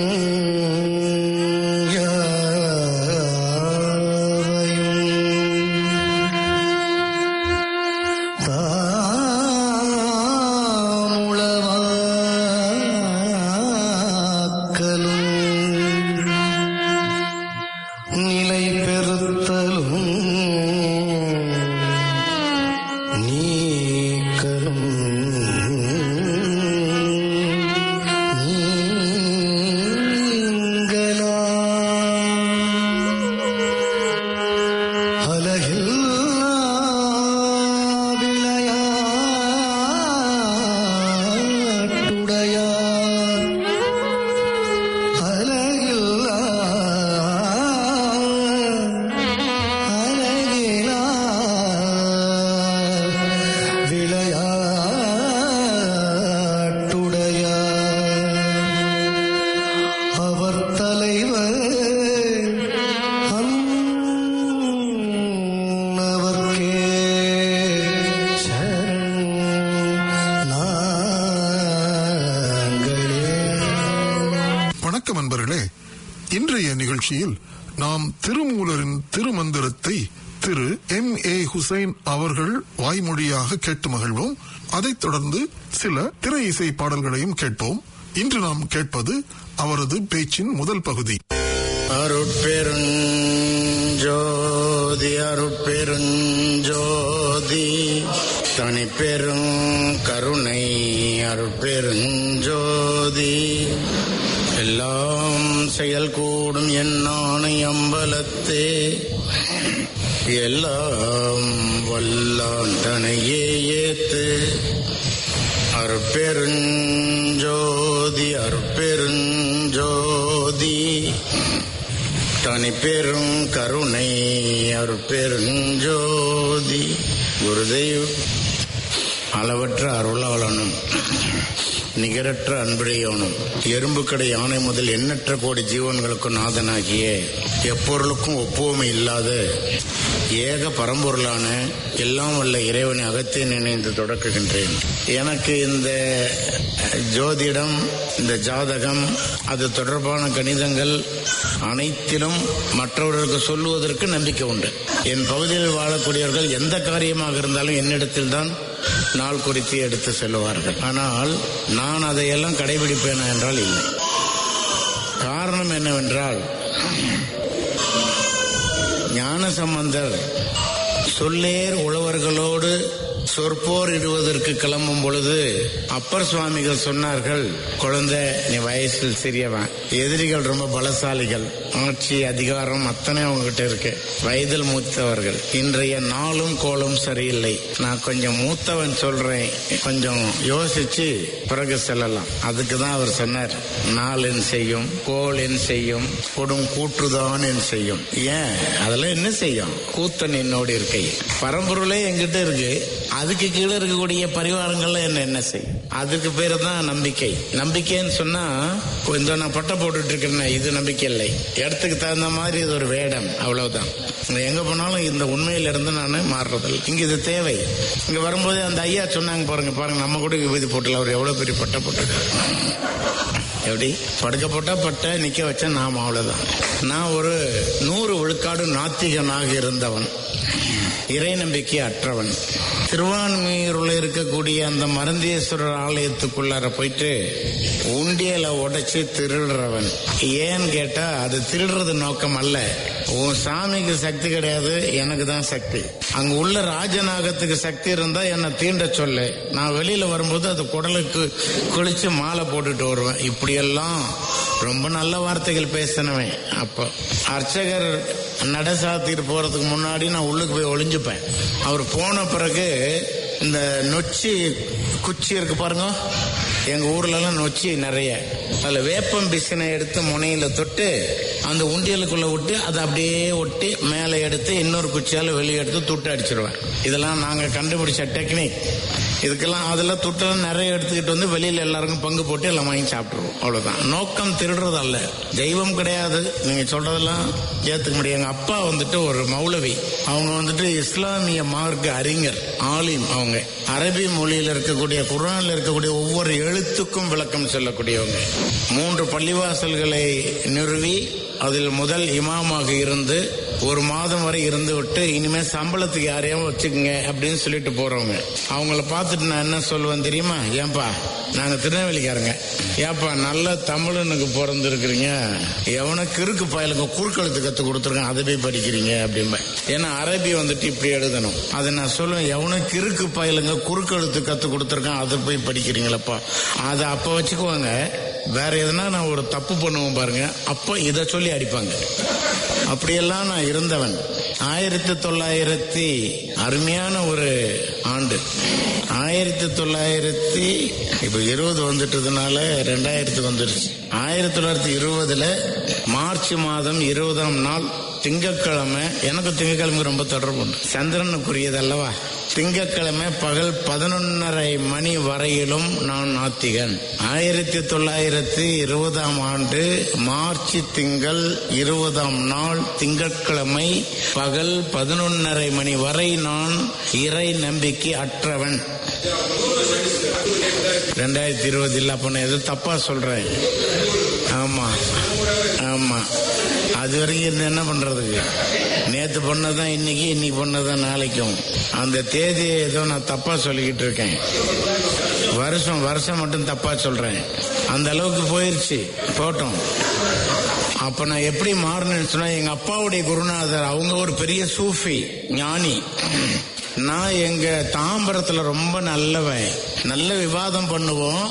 நிலை பெறுத்தலும் நீக்கலும் நீங்களாம் அலகில்லா விளையாட்டுடையார் அலகில்லா அலகிலா விளையாட்டுடையார் அவர் தலைவர் அன்னவர்க்கே சரண் நாங்களே வணக்கம் அன்பர்களே இன்றைய நிகழ்ச்சியில் நாம் திருமூலரின் திருமந்திரத்தை திரு எம் ஏ ஹுசைன் அவர்கள் வாய்மொழியாக கேட்டு மகிழ்வோம் அதைத் தொடர்ந்து சில திரை இசை பாடல்களையும் கேட்போம் இன்று நாம் கேட்பது அவரது பேச்சின் முதல் பகுதி அருட்பெருஞ்சோதி அருட்பெருஞ்சோதி தனி பெரும் கருணை அருட்பெருஞ்சோதி எல்லாம் செயல் கூடும் என்னானை அம்பலத்தே எல்லாம் வல்லான் தனையே ஏத்து அருட்பெருஞ்சோதி அருட்பெருஞ்சோதி தனி பெரும் கருணை அருட்பெருஞ்சோதி குருதேவ் அளவற்ற அருளாளனும் நிகரற்ற அன்புடையவனும் எறும்பு கடை யானை முதல் எண்ணற்ற கோடி ஜீவன்களுக்கும் நாதனாகிய எப்பொருளுக்கும் ஒப்புவமை இல்லாத ஏக பரம்பொருளான எல்லாம் வல்ல இறைவனை அகத்தே நினைந்து தொடக்குகின்றேன் எனக்கு இந்த ஜோதிடம் இந்த ஜாதகம் அது தொடர்பான கணிதங்கள் அனைத்திலும் மற்றவர்களுக்கு சொல்லுவதற்கு நம்பிக்கை உண்டு என் பகுதியில் வாழக்கூடியவர்கள் எந்த காரியமாக இருந்தாலும் என்னிடத்தில் தான் நாள் குறித்து எடுத்து செல்வார்கள் ஆனால் நான் அதையெல்லாம் கடைபிடிப்பேனா என்றால் இல்லை காரணம் என்னவென்றால் ஞான சம்பந்தர் சொல்லேர் உழவர்களோடு சொற்போர் இடுவதற்கு கிளம்பும் பொழுது அப்பர் சுவாமிகள் சொன்னார்கள் குழந்தை நீ வயசில் சிறியவன் எதிரிகள் ரொம்ப பலசாலிகள் ஆட்சி அதிகாரம் அத்தனை அவங்ககிட்ட இருக்கு வயதில் மூத்தவர்கள் இன்றைய நாளும் கோலும் சரியில்லை நான் கொஞ்சம் மூத்தவன் சொல்றேன் கொஞ்சம் யோசிச்சு பிறகு செல்லலாம் அதுக்கு தான் அவர் சொன்னார் நாள் என் செய்யும் கோல் என் செய்யும் கொடும் கூற்றுதான் என் செய்யும் ஏன் அதெல்லாம் என்ன செய்யும் கூத்தன் என்னோடு இருக்கை பரம்பொருளே எங்கிட்ட இருக்கு அதுக்கு கீழே இருக்கக்கூடிய பரிவாரங்கள்ல என்ன என்ன செய்யும் அதுக்கு பேரு தான் நம்பிக்கை நம்பிக்கைன்னு சொன்னா இந்த நான் பட்டை போட்டுட்டு இருக்கேன் இது நம்பிக்கை இல்லை இடத்துக்கு தகுந்த மாதிரி இது ஒரு வேடம் அவ்வளவுதான் நான் எங்க போனாலும் இந்த உண்மையில இருந்து நான் மாறுறதில்லை இங்க இது தேவை இங்க வரும்போது அந்த ஐயா சொன்னாங்க பாருங்க பாருங்க நம்ம கூட விபூதி போட்டல அவர் எவ்வளவு பெரிய பட்டை போட்டிருக்காரு எப்படி படுக்க போட்டா பட்டை நிக்க வச்சா நாம் அவ்வளவுதான் நான் ஒரு நூறு விழுக்காடு நாத்திகனாக இருந்தவன் இறை நம்பிக்கை அற்றவன் திருவான்மையூரில் இருக்கக்கூடிய அந்த மருந்தேஸ்வரர் ஆலயத்துக்குள்ளார போயிட்டு உண்டியலை உடைச்சு திருடுறவன் ஏன்னு கேட்டா அது திருடுறது நோக்கம் அல்ல உன் சாமிக்கு சக்தி கிடையாது எனக்கு தான் சக்தி அங்க உள்ள ராஜநாகத்துக்கு சக்தி இருந்தா என்னை தீண்ட சொல்லு நான் வெளியில வரும்போது அது குடலுக்கு குளிச்சு மாலை போட்டுட்டு வருவேன் இப்படியெல்லாம் ரொம்ப நல்ல வார்த்தைகள் பேசினவன் அப்போ அர்ச்சகர் நடசாத்திட்டு போறதுக்கு முன்னாடி நான் உள்ளுக்கு போய் ஒளிஞ்சுப்பேன் அவர் போன பிறகு இந்த நொச்சி குச்சி இருக்கு பாருங்க எங்க ஊர்ல எல்லாம் நொச்சி நிறைய அதுல வேப்பம் பிசினை எடுத்து முனையில தொட்டு அந்த உண்டியலுக்குள்ள விட்டு அதை அப்படியே ஒட்டி மேலே எடுத்து இன்னொரு குச்சியால வெளியே எடுத்து துட்டு அடிச்சிருவேன் இதெல்லாம் நாங்க கண்டுபிடிச்ச டெக்னிக் இதுக்கெல்லாம் அதெல்லாம் துட்டெல்லாம் நிறைய எடுத்துக்கிட்டு வந்து வெளியில எல்லாருக்கும் பங்கு போட்டு எல்லாம் வாங்கி சாப்பிட்டுருவோம் அவ்வளவுதான் நோக்கம் திருடுறது அல்ல தெய்வம் கிடையாது நீங்க சொல்றதெல்லாம் ஏத்துக்க முடியும் எங்க அப்பா வந்துட்டு ஒரு மௌலவி அவங்க வந்துட்டு இஸ்லாமிய மார்க்க அறிஞர் ஆலிம் அவங்க அரபி மொழியில இருக்கக்கூடிய குரான்ல இருக்கக்கூடிய ஒவ்வொரு எழுத்துக்கும் விளக்கம் சொல்லக்கூடியவங்க மூன்று பள்ளிவாசல்களை நிறுவி அதில் முதல் இமாமாக இருந்து ஒரு மாதம் வரை இருந்து விட்டு இனிமே சம்பளத்துக்கு யாரையும் வச்சுக்கோங்க அப்படின்னு சொல்லிட்டு போறவங்க அவங்கள பார்த்துட்டு நான் என்ன சொல்லுவேன் தெரியுமா ஏன்பா நாங்க திருநெல்வேலிக்காரங்க ஏப்பா நல்ல தமிழனுக்கு பிறந்திருக்கிறீங்க எவனுக்கு இருக்கு பயலுக்கு குறுக்கெழுத்து கத்து கொடுத்துருக்கேன் அதை போய் படிக்கிறீங்க அப்படிம்பேன் ஏன்னா அரபி வந்துட்டு இப்படி எழுதணும் அதை நான் சொல்லுவேன் எவனுக்கு இருக்கு பயலுங்க குறுக்கெழுத்து கத்து கொடுத்துருக்கேன் அதை போய் படிக்கிறீங்களப்பா அதை அப்ப வச்சுக்குவாங்க வேற எதுனா நான் ஒரு தப்பு பண்ணுவேன் பாருங்க அப்ப இதை சொல்லி அடிப்பாங்க அப்படியெல்லாம் நான் இருந்தவன் ஆயிரத்தி தொள்ளாயிரத்தி அருமையான ஒரு ஆண்டு ஆயிரத்தி தொள்ளாயிரத்தி இப்ப இருபது வந்துட்டதுனால ரெண்டாயிரத்துக்கு வந்துருச்சு ஆயிரத்தி தொள்ளாயிரத்தி இருபதுல மார்ச் மாதம் இருபதாம் நாள் திங்கட்கிழமை எனக்கு திங்கட்கிழமை ரொம்ப தொடர்பு உண்டு சந்திரனுக்குரியது அல்லவா திங்கட்கிழமை பகல் பதினொன்னரை மணி வரையிலும் நான் நாத்திகன் ஆயிரத்தி தொள்ளாயிரத்தி இருபதாம் ஆண்டு மார்ச் திங்கள் இருபதாம் நாள் திங்கட்கிழமை பகல் பதினொன்னரை மணி வரை நான் இறை நம்பிக்கை அற்றவன் ரெண்டாயிரத்தி இருபது இல்ல அப்ப நான் எதுவும் தப்பா சொல்றேன் ஆமா ஆமா அது வரைக்கும் இருந்து என்ன பண்றதுக்கு நேத்து பண்ணதான் இன்னைக்கு இன்னைக்கு பண்ணதான் நாளைக்கும் அந்த தேதியை ஏதோ நான் தப்பா சொல்லிக்கிட்டு இருக்கேன் வருஷம் வருஷம் மட்டும் தப்பா சொல்றேன் அந்த அளவுக்கு போயிருச்சு போட்டோம் அப்ப நான் எப்படி மாறினேன்னு சொன்னா எங்க அப்பாவுடைய குருநாதர் அவங்க ஒரு பெரிய சூஃபி ஞானி நான் எங்க தாம்பரத்துல ரொம்ப நல்லவன் நல்ல விவாதம் பண்ணுவோம்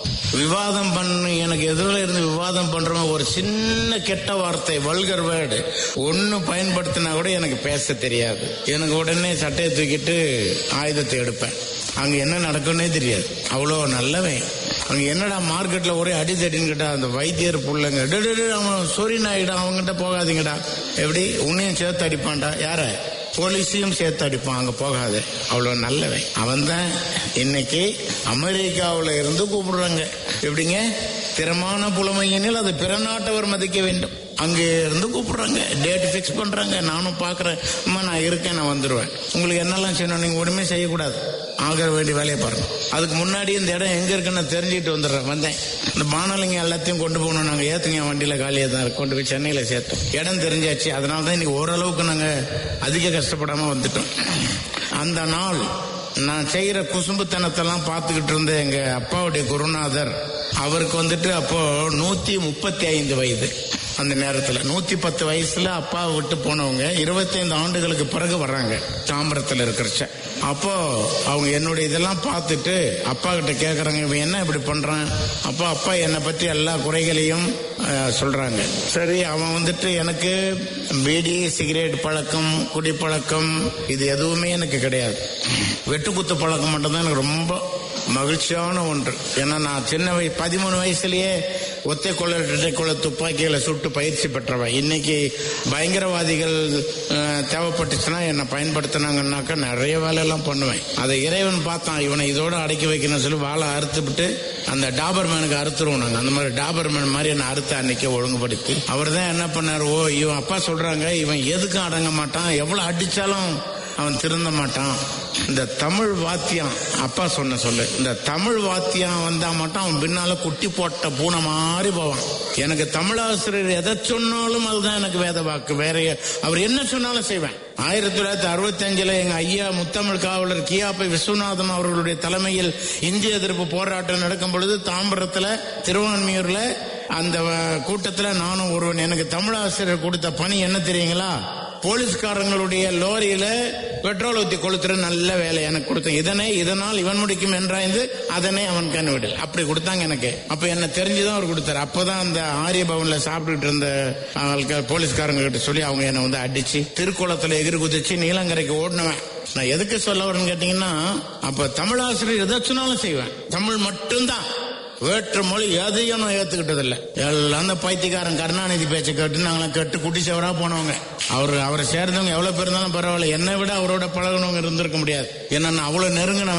விவாதம் பண்ணி எனக்கு எதிரில் இருந்து விவாதம் பண்றவன் ஒரு சின்ன கெட்ட வார்த்தை வல்கர் வேர்டு ஒன்னு பயன்படுத்தினா கூட எனக்கு பேச தெரியாது எனக்கு உடனே சட்டையை தூக்கிட்டு ஆயுதத்தை எடுப்பேன் அங்க என்ன நடக்கும்னே தெரியாது அவ்வளோ நல்லவன் அங்க என்னடா மார்க்கெட்ல ஒரே அடித்தடின்னு கேட்டா அந்த வைத்தியர் புள்ளைங்க "டே, டே, டே, அவன் சொரி நாயிடா அவங்ககிட்ட போகாதீங்கடா எப்படி உன்னையும் சேர்த்து அடிப்பான்டா யார போலீஸையும் சேர்த்து அடிப்பான் அங்க போகாத அவ்வளவு நல்லவன் அவன் தான் இன்னைக்கு அமெரிக்காவுல இருந்து கூப்பிடுறாங்க எப்படிங்க திறமான புலமையெனில் அது பிற நாட்டவர் மதிக்க வேண்டும் அங்கே இருந்து கூப்பிடுறாங்க டேட் ஃபிக்ஸ் பண்றாங்க நானும் பாக்குறேன் அம்மா நான் இருக்கேன் நான் வந்துருவேன் உங்களுக்கு என்னெல்லாம் செய்யணும் நீங்க ஒண்ணுமே செய்யக்கூடாது ஆகிற வேண்டிய வேலையை பாருங்க அதுக்கு முன்னாடி இந்த இடம் எங்க இருக்குன்னு நான் தெரிஞ்சுட்டு வந்துடுறேன் வந்தேன் இந்த பானலிங்க எல்லாத்தையும் கொண்டு போகணும் நாங்க ஏத்துங்க வண்டியில காலியா தான் இருக்கு. கொண்டு போய் சென்னையில சேர்த்தோம் இடம் தெரிஞ்சாச்சு அதனால தான் இன்னைக்கு ஓரளவுக்கு நாங்க அதிக கஷ்டப்படாம வந்துட்டோம் அந்த நாள் நான் செய்யற குசும்புத்தனத்தெல்லாம் பார்த்துக்கிட்டு இருந்த எங்க அப்பாவுடைய குருநாதர் அவருக்கு வந்துட்டு அப்போ நூத்தி முப்பத்தி ஐந்து வயது அந்த நேரத்துல நூத்தி பத்து வயசுல அப்பாவை விட்டு போனவங்க இருபத்தைந்து ஆண்டுகளுக்கு பிறகு வர்றாங்க தாம்பரத்துல இருக்கிறச்ச அப்போ அவங்க என்னுடைய இதெல்லாம் பார்த்துட்டு அப்பா கிட்ட கேக்குறாங்க இவன் என்ன இப்படி பண்றான் அப்போ அப்பா என்னை பற்றி எல்லா குறைகளையும் அஹ், சொல்றாங்க சரி அவன் வந்துட்டு எனக்கு பீடி சிகரெட் பழக்கம் குடிப்பழக்கம் இது எதுவுமே எனக்கு கிடையாது வெட்டுக்குத்து பழக்கம் மட்டும்தான் எனக்கு ரொம்ப மகிழ்ச்சியான ஒன்று ஏன்னா நான் சின்ன வய பதிமூணு வயசுலயே ஒத்தை கொள்ள இரட்டை கொள்ள துப்பாக்கிகளை சுட்டு பயிற்சி பெற்றவன் இன்னைக்கு பயங்கரவாதிகள் அஹ், தேவைப்பட்டுச்சுன்னா என்னை பயன்படுத்தினாங்கன்னாக்கா நிறைய வேலையெல்லாம் பண்ணுவேன் அதை இறைவன் பார்த்தான் இவனை இதோட அடக்கி வைக்கணும்னு சொல்லி வாழை அறுத்து விட்டு அந்த டாபர் மேனுக்கு அறுத்துருவோம் நாங்க அந்த மாதிரி டாபர் மேன் மாதிரி என்ன அறுத்து அன்னைக்கு ஒழுங்குபடுத்தி அவர் தான் என்ன பண்ணாரு ஓ இவன் அப்பா சொல்றாங்க இவன் எதுக்கும் அடங்க மாட்டான் எவ்வளவு அடிச்சாலும் அவன் திருந்த மாட்டான் இந்த தமிழ் வாத்தியம் அப்பா சொன்ன சொல்லு இந்த தமிழ் வாத்தியம் வந்தா மட்டும் அவன் பின்னால குட்டி போட்ட பூனை மாதிரி போவான் எனக்கு தமிழாசிரியர் எதை சொன்னாலும் அதுதான் எனக்கு வேத வாக்கு வேற எ- அவர் என்ன சொன்னாலும் செய்வேன் ஆயிரத்தி தொள்ளாயிரத்தி அறுபத்தி அஞ்சுல எங்க ஐயா முத்தமிழ் காவலர் கியாப்பை விஸ்வநாதன் அவர்களுடைய தலைமையில் இந்திய எதிர்ப்பு போராட்டம் நடக்கும் பொழுது தாம்பரத்துல திருவான்மியூர்ல அந்த அஹ், கூட்டத்துல நானும் ஒருவன் எனக்கு தமிழாசிரியர் கொடுத்த பணி என்ன தெரியுங்களா போலீஸ்காரங்களுடைய லோரியில பெட்ரோல் ஊத்தி கொளுத்துற நல்ல வேலை எனக்கு கொடுத்தேன் இதனை இதனால் இவன் முடிக்கும் என்றாய்ந்து அதனை அவன் கண்ணுவிடல் அப்படி கொடுத்தாங்க எனக்கு அப்ப என்ன தெரிஞ்சுதான் அவர் கொடுத்தாரு அப்பதான் அந்த ஆரிய பவன்ல சாப்பிட்டுட்டு இருந்த ஆட்கள் போலீஸ்காரங்க கிட்ட சொல்லி அவங்க என்ன வந்து அடிச்சு திருக்குளத்துல எகிரி குதிச்சு நீலங்கரைக்கு ஓடினவன் நான் எதுக்கு சொல்ல வரேன்னு கேட்டீங்கன்னா அப்ப தமிழாசிரியர் எதை சொன்னாலும் செய்வேன் தமிழ் மட்டும்தான் வேற்று மொழி எதையும் நான் ஏத்துக்கிட்டது இல்ல எல்லாம் அந்த பைத்தியக்காரன் கருணாநிதி பேச்சை கேட்டு நாங்களாம் கேட்டு குட்டி செவரா போனவங்க அவர் அவரை சேர்ந்தவங்க எவ்வளவு பேர் இருந்தாலும் பரவாயில்ல என்னை விட அவரோட பழகுனவங்க இருந்திருக்க முடியாது ஏன்னா நான் அவ்வளவு நெருங்கினவன்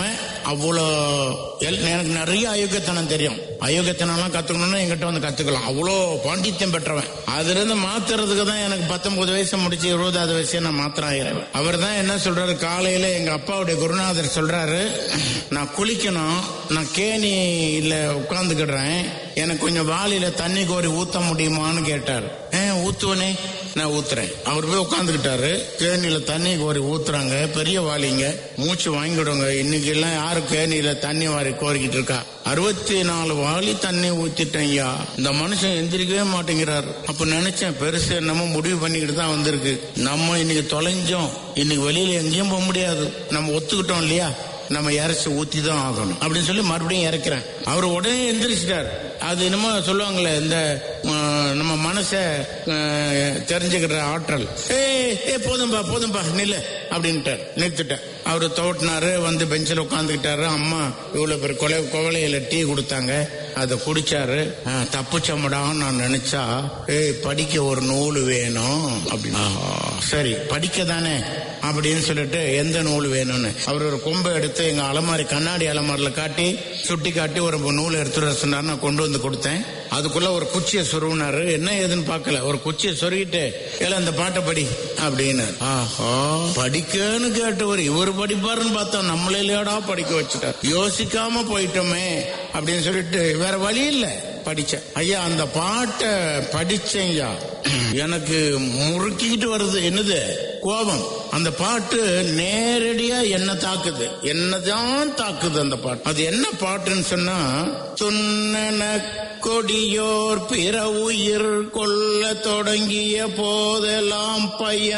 அவ்வளோ எல்- எனக்கு நிறைய அயோக்கியத்தனம் தெரியும் அயோக்கியத்தனம்லாம் கத்துக்கணும்னா என்கிட்ட வந்து கத்துக்கலாம் அவ்வளோ பாண்டித்யம் பெற்றவன் அதுல இருந்து மாத்துறதுக்கு தான் எனக்கு பத்தொன்பது வயசு முடிச்சு இருபதாவது வயசு நான் மாத்திரம் ஆகிறேன் அவர் தான் என்ன சொல்றாரு காலையில எங்க அப்பாவுடைய குருநாதர் சொல்றாரு நான் குளிக்கணும் நான் கேணியில உட்கார்ந்துக்கிடுறேன் எனக்கு கொஞ்சம் வாளியில தண்ணி கோரி ஊத்த முடியுமான்னு கேட்டார் ஏன் ஊத்துவனே நான் ஊத்துறேன் அவர் போய் உட்காந்துக்கிட்டாரு கேணியில தண்ணி கோரி ஊத்துறாங்க பெரிய வாளிங்க மூச்சு வாங்கிடுங்க இன்னைக்கு எல்லாம் யாரு கேணியில தண்ணி வாரி கோரிக்கிட்டு இருக்கா அறுபத்தி நாலு வாளி தண்ணி ஊத்திட்டேன் ஐயா இந்த மனுஷன் எந்திரிக்கவே மாட்டேங்கிறார் அப்ப நினைச்சேன் பெருசு என்னமோ முடிவு பண்ணிக்கிட்டு தான் வந்திருக்கு நம்ம இன்னைக்கு தொலைஞ்சோம் இன்னைக்கு வெளியில எங்கேயும் போக முடியாது நம்ம ஒத்துக்கிட்டோம் இல்லையா நம்ம இறைச்சி ஊத்தி தான் ஆகணும் அப்படின்னு சொல்லி மறுபடியும் இறக்கிறேன் அவர் உடனே எந்திரிச்சிட்டார் அது என்னமோ சொல்லுவாங்களே இந்த அஹ், நம்ம மனசை அஹ், தெரிஞ்சுக்கிற ஆற்றல் ஏ ஏ போதும்பா போதும்பா நில்லு அப்படின்ட்டார் நிறுத்திட்டார் அவரு தோட்டினாரு வந்து பெஞ்சில் உட்காந்துக்கிட்டாரு அம்மா இவ்வளவு பேர் கொலை குவளையில டீ கொடுத்தாங்க அதை குடிச்சாரு அஹ், தப்புச்சமடான்னு நான் நினைச்சா ஏய் படிக்க ஒரு நூல் வேணும் அப்படின்னு ஆஹா, சரி படிக்க தானே அப்படின்னு சொல்லிட்டு எந்த நூல் வேணும்னு அவர் ஒரு கொம்பை எடுத்து எங்க அலமாரி கண்ணாடி அலமாரில காட்டி சுட்டி காட்டி ஒரு நூல் எடுத்துட்டு வர சொன்னார் நான் கொண்டு வந்து கொடுத்தேன் அதுக்குள்ள ஒரு குச்சியை சொருவினாரு என்ன ஏதுன்னு பார்க்கல ஒரு குச்சியை சொருகிட்டு ஏல அந்த பாட்டை படி அப்படின்னு ஆஹா படிக்கன்னு கேட்டவர் இவர் படிப்பாருன்னு பார்த்தா நம்மளையிலடா படிக்க வச்சுட்டார் யோசிக்காம போயிட்டோமே அப்படின்னு சொல்லிட்டு வேற வழி இல்ல படிச்சேன் ஐயா அந்த பாட்டை படிச்சேன் ஐயா எனக்கு முறுக்கிக்கிட்டு வருது என்னது கோபம் அந்த பாட்டு நேரடியா என்ன தாக்குது என்னதான் தாக்குது அந்த பாட்டு அது என்ன பாட்டுன்னு சொன்னா துன்னன கொடியோர் பிற உயிர் கொல்ல தொடங்கிய போதெல்லாம்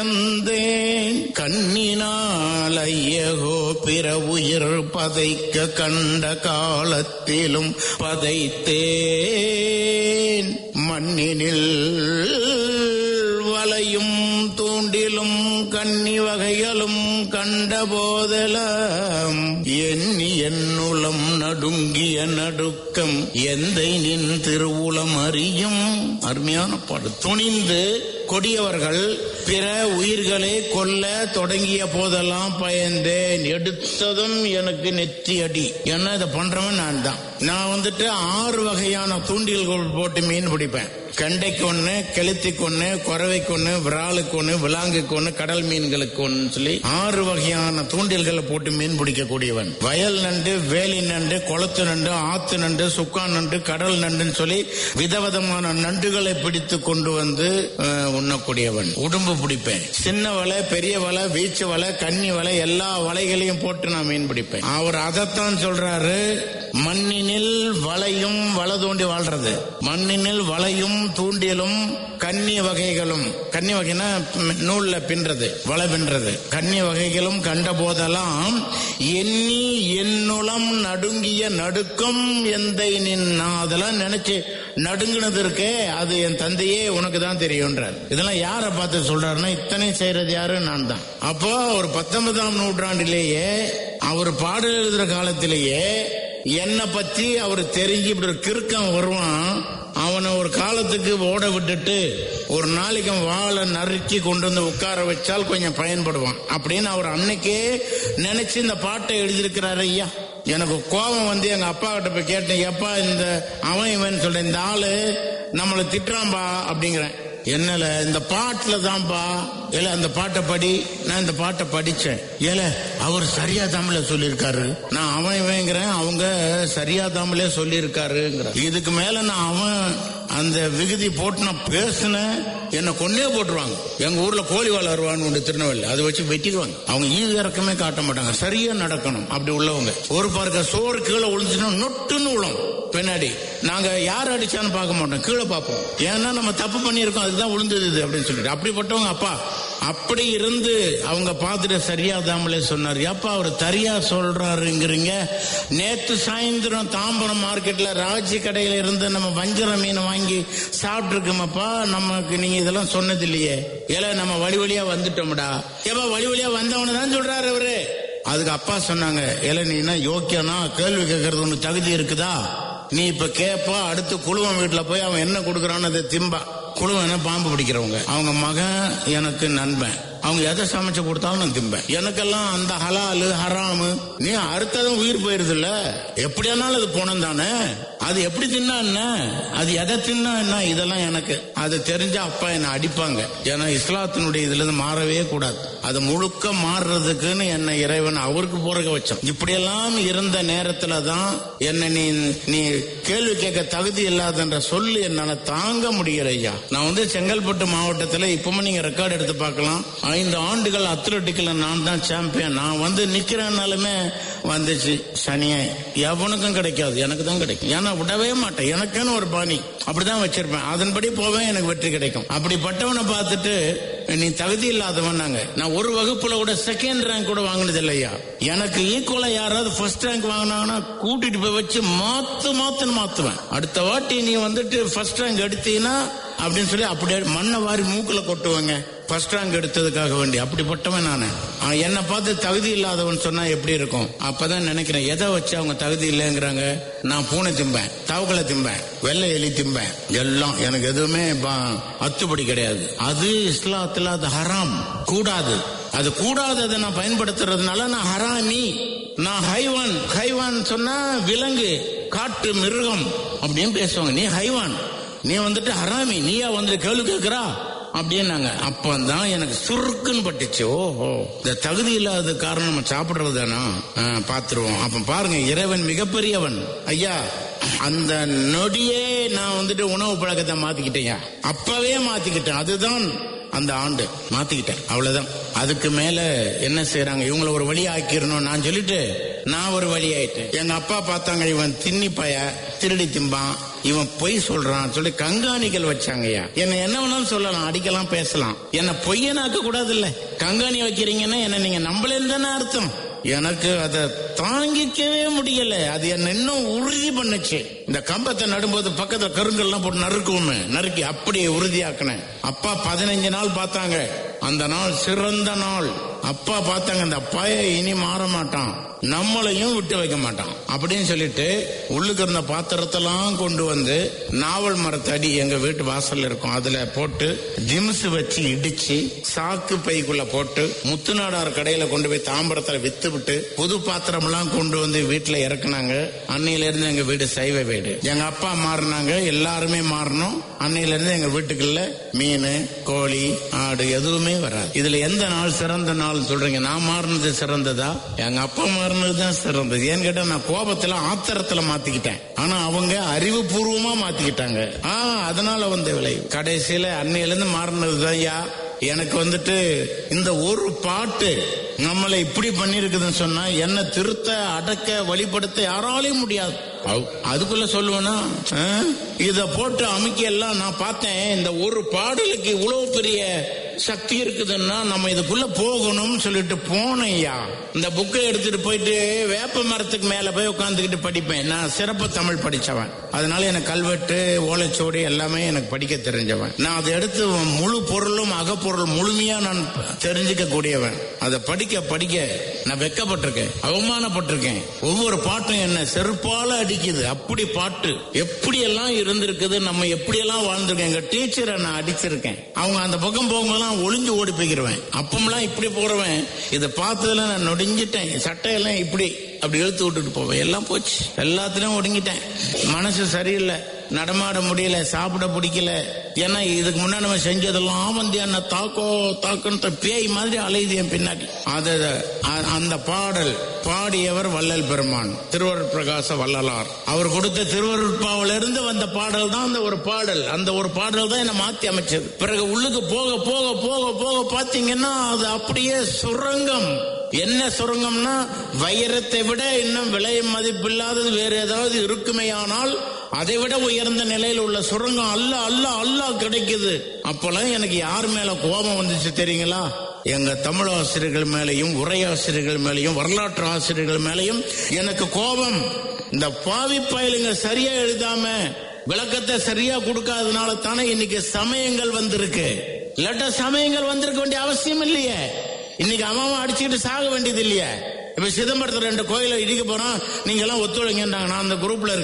பயந்தேன் கண்ணினால் ஐயகோ பிற உயிர் பதைக்க கண்ட காலத்திலும் பதைத்தேன் மண்ணினில் வலையும் தூண்டிலும் கன்னி வகைகளும் கண்ட போதெல்லாம் எண்ணி என்னுளம் நடுங்கிய நடுக்கம் எந்தை நின் திருவுளம் அறியும் அருமையான பாடு துணிந்து கொடியவர்கள் பிற உயிர்களை கொல்ல தொடங்கிய போதெல்லாம் பயந்தேன் எடுத்ததும் எனக்கு நெத்தி அடி என்ன இதை பண்றவன் நான் தான் நான் வந்துட்டு ஆறு வகையான தூண்டில்கள் போட்டு மீன் பிடிப்பேன் கண்டைக்கு ஒண்ணு கெளுத்திக்கு ஒண்ணு குறவைக்கு ஒண்ணு விராலுக்கு ஒண்ணு விலாங்குக்கு ஒண்ணு கடல் மீன்களுக்கு ஒண்ணு சொல்லி ஆறு வகையான தூண்டில்களை போட்டு மீன் பிடிக்கக்கூடியவன் வயல் நண்டு வேலி நண்டு குளத்து நண்டு ஆத்து நண்டு சுக்கா நண்டு கடல் நண்டுன்னு சொல்லி விதவிதமான நண்டுகளை பிடித்து கொண்டு வந்து அஹ், உண்ணக்கூடியவன் உடும்பு பிடிப்பேன் சின்ன வலை பெரிய வலை வீச்சு வலை கன்னி வலை எல்லா வலைகளையும் போட்டு நான் மீன் பிடிப்பேன் அவர் அதைத்தான் சொல்றாரு மண்ணினில் வலையும் வலை தோண்டி வாழ்றது மண்ணினில் வலையும் தூண்டிலும் கன்னி வகைகளும் கன்னி வகைனா ம், நூல்ல பின்றது வலை பின்றது கன்னி வகைகளும் கண்ட போதெல்லாம் எண்ணி என்னுளம் நடுங்கிய நடுக்கம் எந்தை நின் நான் அதெல்லாம் நினைச்சு நடுங்கினது இருக்கே அது என் தந்தையே உனக்கு தான் தெரியும்ன்றார் இதெல்லாம் யாரை பார்த்து சொல்றாருன்னா இத்தனை செய்யறது யாரு நான் தான் அப்போ ஒரு பத்தொன்பதாம் நூற்றாண்டிலேயே அவர் பாடல் எழுதுற காலத்திலேயே என்னை பத்தி அவர் தெரிஞ்சு இப்படி ஒரு கிறுக்கம் வருவான் அவனை ஒரு காலத்துக்கு ஓட விட்டுட்டு ஒரு நாளைக்கு அவன் வாழை நறுக்கி கொண்டு வந்து உட்கார வச்சால் கொஞ்சம் பயன்படுவான் அப்படின்னு அவர் அன்னைக்கே நினைச்சு இந்த பாட்டை எழுதியிருக்கிறாரு ஐயா எனக்கு கோபம் வந்து எங்க அப்பா கிட்ட போய் கேட்டேன் எப்பா இந்த அவன் இவன் சொல்றேன் இந்த ஆளு நம்மளை திட்டுறான்பா அப்படிங்கிறேன் என்னல இந்த பாட்டுல தான்ப்பா ஏல அந்த பாட்டை படி நான் இந்த பாட்டை படிச்சேன் ஏல அவர் சரியா தமிழ சொல்லியிருக்காரு நான் அவன் இவங்கிறேன் அவங்க சரியா தமிழே சொல்லியிருக்காருங்கிற இதுக்கு மேல நான் அவன் அந்த விகுதி போட்டு நான் பேசினேன் என்ன கொன்னே போட்டுருவாங்க எங்க ஊர்ல கோழி வளருவான்னு உண்டு திருநெல்வேலி அதை வச்சு வெட்டிடுவாங்க அவங்க ஈவு இறக்கமே காட்ட மாட்டாங்க சரியா நடக்கணும் அப்படி உள்ளவங்க ஒரு பார்க்க சோறு கீழே விழுந்துச்சுன்னா நொட்டுன்னு விழும் பின்னாடி நாங்க யார் அடிச்சான்னு பார்க்க மாட்டோம் கீழே பார்ப்போம் ஏன்னா நம்ம தப்பு பண்ணியிருக்கோம் அதுதான் விழுந்தது இது அப்படின்னு சொல்லிட்டு அப்படிப்பட்டவங்க அப்பா அப்படி இருந்து அவங்க பார்த்துட்டு சரியா தாமலே சொன்னார் ஏப்பா அவர் சரியா சொல்றாருங்கிறீங்க நேத்து சாயந்தரம் தாம்பரம் மார்க்கெட்ல ராஜி கடையில இருந்து நம்ம வஞ்சர மீன் வாங்கி சாப்பிட்டுருக்கோமப்பா நமக்கு நீங்க இதெல்லாம் சொன்னது இல்லையே ஏல நம்ம வழி வழியா வந்துட்டோம்டா ஏப்பா வழி வழியா வந்தவன தான் சொல்றாரு அவரு அதுக்கு அப்பா சொன்னாங்க ஏல நீ என்ன யோக்கியனா கேள்வி கேட்கறது உனக்கு தகுதி இருக்குதா நீ இப்ப கேப்பா அடுத்து குழுவன் வீட்டுல போய் அவன் என்ன கொடுக்கறான்னு அதை திம்பா குழுவன் பாம்பு பிடிக்கிறவங்க அவங்க மகன் எனக்கு நண்பன் அவங்க எதை சமைச்சு கொடுத்தாலும் நான் திம்பேன் எனக்கெல்லாம் அந்த ஹலாலு ஹராமு நீ அறுத்ததும் உயிர் போயிருதுல்ல எப்படியானாலும் அது போனம் தானே அது எப்படி தின்னா என்ன அது எதை தின்னா என்ன இதெல்லாம் எனக்கு அது தெரிஞ்ச அப்பா என்னை அடிப்பாங்க ஏன்னா இஸ்லாத்தினுடைய இதுல இருந்து மாறவே கூடாது அது முழுக்க மாறுறதுக்குன்னு என்னை இறைவன் அவருக்கு போறக வச்சான் இப்படியெல்லாம் இருந்த நேரத்துல தான் என்ன நீ நீ கேள்வி கேட்க தகுதி இல்லாதன்ற சொல்லு என்னால தாங்க முடியல ஐயா நான் வந்து செங்கல்பட்டு மாவட்டத்துல இப்பவும் நீங்க ரெக்கார்டு எடுத்து பார்க்கலாம் ஐந்து ஆண்டுகள் அத்லட்டிக்ல நான் தான் சாம்பியன் நான் வந்து நிக்கிறேன்னாலுமே வந்துச்சு சனியே எவனுக்கும் கிடைக்காது எனக்கு தான் கிடைக்கும் ஏன்னா விடவே மாட்டேன் எனக்குன்னு ஒரு பாணி அப்படிதான் வச்சிருப்பேன் அதன்படி போவேன் எனக்கு வெற்றி கிடைக்கும் அப்படிப்பட்டவனை பார்த்துட்டு நீ தகுதி இல்லாதவன் நாங்க நான் ஒரு வகுப்புல கூட செகண்ட் ரேங்க் கூட வாங்கினது இல்லையா எனக்கு ஈக்குவலா யாராவது ஃபர்ஸ்ட் ரேங்க் வாங்கினாங்கன்னா கூட்டிட்டு போய் வச்சு மாத்து மாத்துன்னு மாத்துவேன் அடுத்த வாட்டி நீ வந்துட்டு ஃபர்ஸ்ட் ரேங்க் எடுத்தீங்கன்னா அப்படின்னு சொல்லி அப்படியே மண்ணை வாரி மூக்குல கொட்டுவாங்க ஃபர்ஸ்ட் ரேங்க் எடுத்ததுக்காக வேண்டி அப்படிப்பட்டவன் நானு ஆ, என்னை பார்த்து தகுதி இல்லாதவன் சொன்னா எப்படி இருக்கும் அப்பதான் நினைக்கிறேன் எதை வச்சு அவங்க தகுதி இல்லைங்கிறாங்க நான் பூனை திம்பேன் தவக்கலை திம்பேன் வெள்ளை எலி திம்பேன் எல்லாம் எனக்கு எதுவுமே ப- அத்துப்படி கிடையாது அது இஸ்லாத்துல அது ஹராம் கூடாது அது கூடாததை நான் பயன்படுத்துறதுனால நான் ஹராமி நான் ஹைவான் ஹைவான் சொன்னா விலங்கு காட்டு மிருகம் அப்படின்னு பேசுவாங்க நீ ஹைவான் நீ வந்துட்டு ஹராமி நீயா வந்து கேள்வி கேட்கிறா அப்படின்னாங்க அப்பதான் எனக்கு சுருக்குன்னு பட்டுச்சு ஓஹோ இந்த தகுதி இல்லாத காரணம் நம்ம சாப்பிடுறது தானா பாத்துருவோம் அப்ப பாருங்க இறைவன் மிகப்பெரியவன் ஐயா அந்த நொடியே நான் வந்துட்டு உணவு பழக்கத்தை மாத்திக்கிட்டேன் அப்பவே மாத்திக்கிட்டேன் அதுதான் அந்த ஆண்டு மாத்திக்கிட்டேன் அவ்வளவுதான் அதுக்கு மேல என்ன செய்யறாங்க இவங்கள ஒரு வழி ஆக்கிரணும் நான் சொல்லிட்டு நான் ஒரு வழி ஆயிட்டேன் எங்க அப்பா பார்த்தாங்க இவன் தின்னி பய திருடி திம்பான் இவன் பொய் சொல்றான் சொல்லி கண்காணிகள் வச்சாங்கய்யா என்ன என்ன வேணாலும் சொல்லலாம் அடிக்கலாம் பேசலாம் என்ன பொய்யனாக்க கூடாது இல்ல கண்காணி வைக்கிறீங்கன்னா என்ன நீங்க நம்பலன்னு தானே அர்த்தம் எனக்கு அதை தாங்கிக்கவே முடியல அது என்ன இன்னும் உறுதி பண்ணுச்சு இந்த கம்பத்தை நடும்போது பக்கத்துல கருங்கல்லாம் போட்டு நறுக்குவோமே நறுக்கி அப்படியே உறுதியாக்குனேன் அப்பா பதினஞ்சு நாள் பார்த்தாங்க அந்த நாள் சிறந்த நாள் அப்பா பார்த்தாங்க இந்த பய இனி மாற மாட்டான் நம்மளையும் விட்டு வைக்க மாட்டான் அப்படின்னு சொல்லிட்டு உள்ளுக்கு இருந்த பாத்திரத்தெல்லாம் கொண்டு வந்து நாவல் மரத்தடி எங்க வீட்டு வாசல்ல இருக்கும் அதுல போட்டு ஜிம்ஸ் வச்சு இடிச்சு சாக்கு பைக்குள்ள போட்டு முத்துநாடார் கடையில கொண்டு போய் தாம்பரத்துல வித்து விட்டு புது பாத்திரம் எல்லாம் கொண்டு வந்து வீட்டுல இறக்குனாங்க அன்னையில இருந்து எங்க வீடு சைவ வீடு எங்க அப்பா மாறினாங்க எல்லாருமே மாறணும் அன்னையில இருந்து எங்க வீட்டுக்குள்ள மீன் கோழி ஆடு எதுவுமே வராது இதுல எந்த நாள் சிறந்த நாள் சொல்றீங்க நான் மாறினது சிறந்ததா எங்க அப்பா மாறினது தான் சிறந்தது ஏன்னு கேட்டா நான் கோபத்துல ஆத்திரத்துல மாத்திக்கிட்டேன் ஆனா அவங்க அறிவுபூர்வமா மாத்திக்கிட்டாங்க ஆ அதனால வந்த விளைவு கடைசியில அன்னையில இருந்து மாறினது தான் எனக்கு வந்துட்டு இந்த ஒரு பாட்டு நம்மளை இப்படி பண்ணிருக்குதுன்னு சொன்னா என்ன திருத்த அடக்க வழிபடுத்த யாராலையும் முடியாது அவ்- அதுக்குள்ள சொல்லுவேனா ஆ? இத போட்டு அமுக்கி எல்லாம் நான் பார்த்தேன் இந்த ஒரு பாடலுக்கு இவ்வளவு பெரிய சக்தி இருக்குதுன்னா நம்ம இதுக்குள்ள போகணும்னு சொல்லிட்டு போனேன்யா இந்த புக்கை எடுத்துட்டு போயிட்டு வேப்ப மரத்துக்கு மேல போய் உட்காந்துக்கிட்டு படிப்பேன் நான் சிறப்பு தமிழ் படிச்சவன் அதனால எனக்கு கல்வெட்டு ஓலைச்சுவடி எல்லாமே எனக்கு படிக்க தெரிஞ்சவன் நான் அதை எடுத்து முழு பொருளும் அகப்பொருள் முழுமையா நான் தெரிஞ்சுக்க கூடியவன் அதை படிக்க படிக்க நான் வெக்கப்பட்டிருக்கேன் அவமானப்பட்டிருக்கேன் ஒவ்வொரு பாட்டும் என்ன செருப்பால அடிக்குது அப்படி பாட்டு எப்படி எல்லாம் இருந்திருக்குது நம்ம எப்படி எல்லாம் வாழ்ந்திருக்கோம் எங்க டீச்சரை நான் அடிச்சிருக்கேன் அவங்க அந்த பக்கம் போகும்போதெல்லாம் ஒளிஞ்சு ஓடி போய்க்கிறவன் அப்பமெல்லாம் இப்படி போறவன் இதை பார்த்ததுல நான் நொடிஞ்சிட்டேன் சட்டையெல்லாம் இப்படி அப்படி இழுத்து விட்டுட்டு போவேன் எல்லாம் போச்சு எல்லாத்துலயும் ஒடுங்கிட்டேன் மனசு சரியில்லை நடமாட முடியல சாப்பிட பிடிக்கல ஏன்னா இதுக்கு முன்னாடி நம்ம செஞ்சதெல்லாம் வந்து என்ன தாக்கோ தாக்குன்ற பேய் மாதிரி அலையுது என் பின்னாடி அத அ- அந்த பாடல் பாடியவர் வள்ளல் பெருமான் திருவருட் பிரகாச வள்ளலார் அவர் கொடுத்த திருவருட்பாவில இருந்து வந்த பாடல் தான் அந்த ஒரு பாடல் அந்த ஒரு பாடல் தான் என்ன மாத்தி அமைச்சது பிறகு உள்ளுக்கு போக போக போக போக பாத்தீங்கன்னா அது அப்படியே சுரங்கம் என்ன சுரங்கம்னா வைரத்தை விட இன்னும் விலை மதிப்பில்லாதது வேற ஏதாவது இருக்குமேயானால் அதை விட உயர்ந்த நிலையில் உள்ள சுரங்கம் அல்ல அல்ல அல்ல கிடைக்குது அப்பெல்லாம் எனக்கு யார் மேல கோபம் வந்துச்சு தெரியுங்களா எங்க தமிழ் ஆசிரியர்கள் மேலையும் உரையாசிரியர்கள் மேலையும் வரலாற்று ஆசிரியர்கள் மேலையும் எனக்கு கோபம் இந்த பாவி பயலுங்க சரியா எழுதாம விளக்கத்தை சரியா கொடுக்காதனால தானே இன்னைக்கு சமயங்கள் வந்திருக்கு இல்லாட்ட சமயங்கள் வந்திருக்க வேண்டிய அவசியம் இல்லையே இன்னைக்கு அவன் அடிச்சுக்கிட்டு சாக வேண்டியது இல்லையே இப்ப சிதம்பரத்துல ரெண்டு கோயிலை இடிக்க போறான் நீங்க எல்லாம் ஒத்துழைங்கன்றாங்க நான் அந்த குரூப்ல இருக்கேன்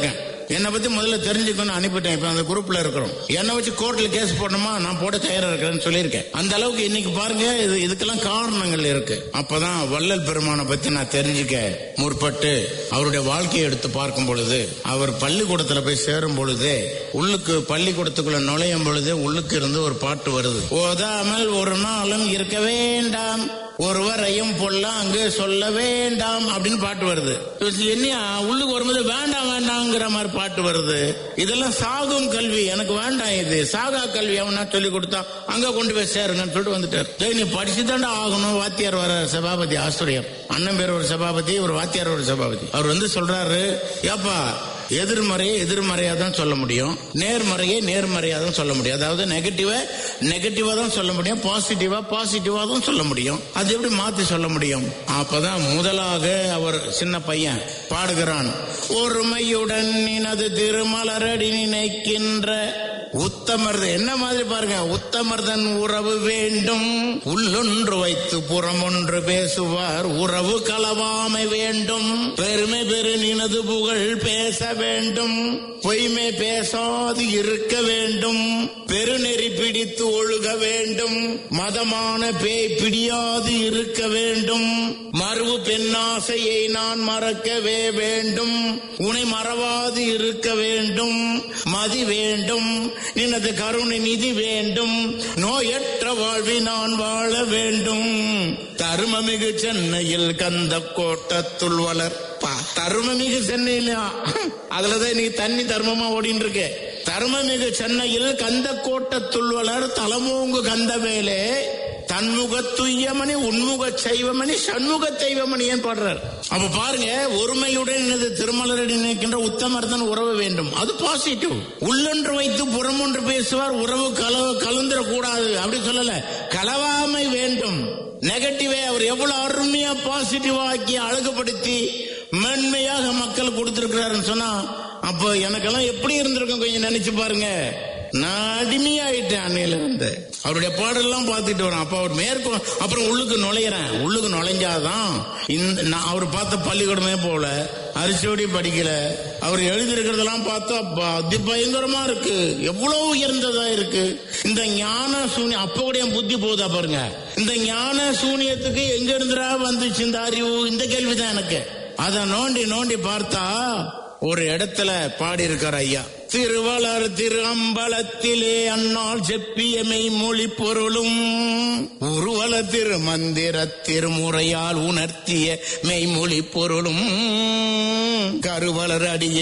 என்னை பத்தி முதல்ல தெரிஞ்சுக்கணும்னு அனுப்பிட்டேன் இப்ப அந்த குரூப்ல இருக்கிறோம் என்னை வச்சு கோர்ட்ல கேஸ் போடணுமா நான் போட தயாரா இருக்கிறேன்னு சொல்லியிருக்கேன் அந்த அளவுக்கு இன்னைக்கு பாருங்க இது இதுக்கெல்லாம் காரணங்கள் இருக்கு அப்பதான் வள்ளல் பெருமானை பத்தி நான் தெரிஞ்சுக்க முற்பட்டு அவருடைய வாழ்க்கையை எடுத்து பார்க்கும் பொழுது அவர் பள்ளிக்கூடத்துல போய் சேரும் பொழுது உள்ளுக்கு பள்ளிக்கூடத்துக்குள்ள நுழையும் பொழுது உள்ளுக்கு இருந்து ஒரு பாட்டு வருது ஓதாமல் ஒரு நாளும் இருக்க வேண்டாம் ஒருவரையும் பொல்ல அங்கு சொல்ல வேண்டாம் அப்படின்னு பாட்டு வருது என்ன உள்ளுக்கு வரும்போது வேண்டாம் வேண்டாம்ங்கிற மாதிரி பாட்டு வருது இதெல்லாம் சாகும் கல்வி எனக்கு வேண்டாம் இது சாகா கல்வி அவனா சொல்லி கொடுத்தா அங்க கொண்டு போய் சேருங்கன்னு சொல்லிட்டு வந்துட்டார் டேய், நீ படிச்சு ஆகணும் வாத்தியார் வர சபாபதி ஆசிரியர் அண்ணன் பேர் ஒரு சபாபதி ஒரு வாத்தியார் ஒரு சபாபதி அவர் வந்து சொல்றாரு ஏப்பா எதிர்மறையை எதிர்மறையா தான் சொல்ல முடியும் நேர்மறையை நேர்மறையா தான் சொல்ல முடியும் அதாவது நெகட்டிவா நெகட்டிவா தான் சொல்ல முடியும் பாசிட்டிவா பாசிட்டிவா தான் சொல்ல முடியும் அது எப்படி மாத்தி சொல்ல முடியும் அப்பதான் முதலாக அவர் சின்ன பையன் பாடுகிறான் ஒருமையுடன் நினது திருமலரடி நினைக்கின்ற உத்தமர் என்ன மாதிரி பாருங்க உத்தமர்தன் உறவு வேண்டும் உள்ளொன்று வைத்து புறம் ஒன்று பேசுவார் உறவு களவாமை வேண்டும் பெருமை பெரு நினது புகழ் பேச வேண்டும் பொய்மை பேசாது இருக்க வேண்டும் பெருநெறி பிடித்து ஒழுக வேண்டும் மதமான பேய் பிடியாது இருக்க வேண்டும் மறுவு பெண்ணாசையை நான் மறக்கவே வேண்டும் உனை மறவாது இருக்க வேண்டும் மதி வேண்டும் நினது கருணை நிதி வேண்டும் நோயற்ற வாழ்வி நான் வாழ வேண்டும் தருமமிகு சென்னையில் கந்த கோட்டத்துள் வளர்ப்பா தருமமிகு சென்னையில் அதுலதான் நீ தண்ணி தர்மமா ஓடின்னு இருக்கு தருமமிகு சென்னையில் கந்த கோட்டத்துள் வளர் தலமோங்கு கந்த வேலே தன்முக துய்யமணி உன்முக செய்வமணி சண்முக தெய்வமணி ஏன் பாடுறார் அப்ப பாருங்க ஒருமையுடன் எனது திருமலரடி நினைக்கின்ற உத்தமர்தன் உறவு வேண்டும் அது பாசிட்டிவ் உள்ளொன்று வைத்து புறமொன்று பேசுவார் உறவு கல கலந்துட கூடாது அப்படி சொல்லல கலவாமை வேண்டும் நெகட்டிவே அவர் எவ்வளவு அருமையா பாசிட்டிவா ஆக்கி அழகுபடுத்தி மென்மையாக மக்கள் கொடுத்திருக்கிறாருன்னு சொன்னா அப்போ எனக்கெல்லாம் எப்படி இருந்திருக்கும் கொஞ்சம் நினைச்சு பாருங்க நான் அடிமையாயிட்டேன் அன்னையில இருந்து அவருடைய பாடல்லாம் பார்த்துட்டு வரேன் அப்ப அவர் மேற்கொ அப்புறம் உள்ளுக்கு நுழையிறேன் உள்ளுக்கு நுழைஞ்சாதான் இந்த நான் அவர் பார்த்த பள்ளிக்கூடமே போல அரிசியோடி படிக்கல அவர் எழுதியிருக்கிறதெல்லாம் பார்த்தா ப- அதி பயங்கரமா இருக்கு எவ்வளவு உயர்ந்ததா இருக்கு இந்த ஞான சூன்யம் அப்ப கூட என் புத்தி போகுதா பாருங்க இந்த ஞான சூனியத்துக்கு எங்க இருந்துடா வந்துச்சு இந்த அறிவு இந்த கேள்விதான் எனக்கு அதை நோண்டி நோண்டி பார்த்தா ஒரு இடத்துல பாடி இருக்கார் ஐயா திருவளர் திரு அம்பலத்திலே அந்நாள் செப்பியமை மொழி பொருளும் உருவல திரு மந்திர திருமுறையால் உணர்த்திய மெய்மொழி பொருளும் கருவலர் அடிய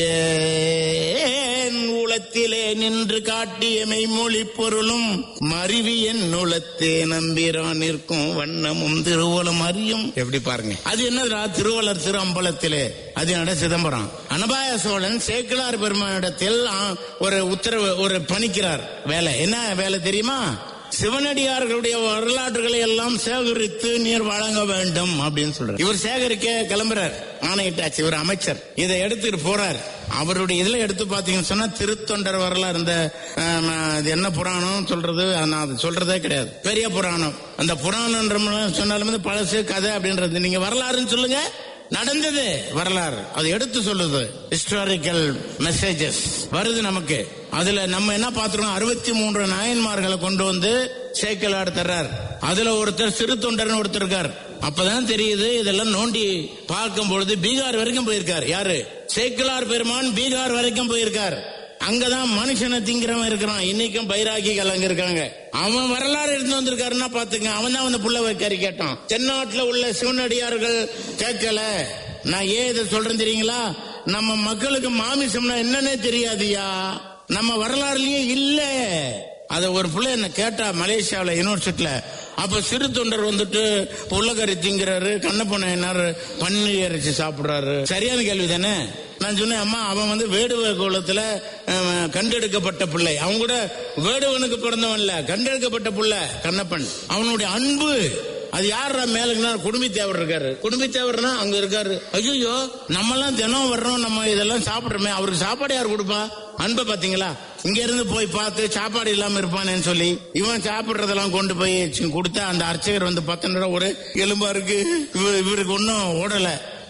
உளத்திலே நின்று காட்டிய மெய்மொழி பொருளும் மருவி என் உளத்தே நம்பிரான் நிற்கும் வண்ணமும் திருவலம் அறியும் எப்படி பாருங்க அது என்னதுடா திருவள்ளர் திரு அம்பலத்திலே அது நட சிதம்பரம் அனபாய சோழன் சேக்கிலார் பெருமானிடத்தில் ஆ, ஒரு உத்தரவு ஒரு பணிக்கிறார் வேலை என்ன வேலை தெரியுமா சிவனடியார்களுடைய வரலாற்றுகளை எல்லாம் சேகரித்து நீர் வழங்க வேண்டும் அப்படின்னு சொல்றார் இவர் சேகரிக்க கிளம்புறார் ஆணையிட்டாச்சு இவர் அமைச்சர் இதை எடுத்துட்டு போறார் அவருடைய இதுல எடுத்து பாத்தீங்கன்னு சொன்னா திருத்தொண்டர் வரலாறு இந்த ஆம், இது என்ன புராணம் சொல்றது நான் அது சொல்றதே கிடையாது பெரிய புராணம் அந்த புராணம் சொன்னாலும் வந்து பழசு கதை அப்படின்றது நீங்க வரலாறுன்னு சொல்லுங்க நடந்தது வரலாறு அது எடுத்து சொல்லுது ஹிஸ்டாரிக்கல் மெசேஜஸ் வருது நமக்கு அதுல நம்ம என்ன பாத்துறோம் அறுபத்தி மூன்று நாயன்மார்களை கொண்டு வந்து சேக்கலாடு தர்றார் அதுல ஒருத்தர் சிறு தொண்டர்னு ஒருத்தர் இருக்கார் அப்பதான் தெரியுது இதெல்லாம் நோண்டி பார்க்கும் பொழுது பீகார் வரைக்கும் போயிருக்கார் யாரு சேக்கிலார் பெருமான் பீகார் வரைக்கும் போயிருக்கார் அங்கதான் மனுஷனை திங்கிறவன் இருக்கிறான் இன்னைக்கும் பைராகிகள் அங்க இருக்காங்க அவன் வரலாறு எடுத்து வந்திருக்காருன்னா பாத்துங்க அவன் தான் வந்து புள்ள வைக்காரி கேட்டான் தென்னாட்டுல உள்ள சிவனடியார்கள் கேட்கல நான் ஏன் இதை சொல்றேன் தெரியுங்களா நம்ம மக்களுக்கு மாமிசம்னா என்னன்னே தெரியாதுயா நம்ம வரலாறுலயே இல்ல அத ஒரு பிள்ளை என்ன கேட்டா மலேசியாவில் யூனிவர்சிட்டியில அப்ப சிறு தொண்டர் வந்துட்டு புள்ளக்கறி திங்கிறாரு கண்ணப்பண்ண என்ன பன்னி இறைச்சி சாப்பிடுறாரு சரியான கேள்வி தானே நான் சொன்னேன் அம்மா அவன் வந்து வேடுவ குலத்துல அஹ், கண்டெடுக்கப்பட்ட பிள்ளை அவன் கூட வேடுவனுக்கு பிறந்தவன் இல்ல கண்டெடுக்கப்பட்ட பிள்ளை கண்ணப்பன் அவனுடைய அன்பு அது யாரா மேலுக்குன்னா குடும்பி தேவர் இருக்காரு குடும்பி தேவர்னா அங்க இருக்காரு ஐயோ நம்ம எல்லாம் தினம் வர்றோம் நம்ம இதெல்லாம் சாப்பிடுறோமே அவருக்கு சாப்பாடு யார் கொடுப்பா அன்பை பாத்தீங்களா இங்க இருந்து போய் பார்த்து சாப்பாடு இல்லாம இருப்பானேன்னு சொல்லி இவன் சாப்பிடுறதெல்லாம் கொண்டு போய் சி- கொடுத்தா அந்த அர்ச்சகர் வந்து பத்தொன்னு ஒரு எலும்பா இருக்கு இவ- இவருக்கு ஒன்னும் ஓடல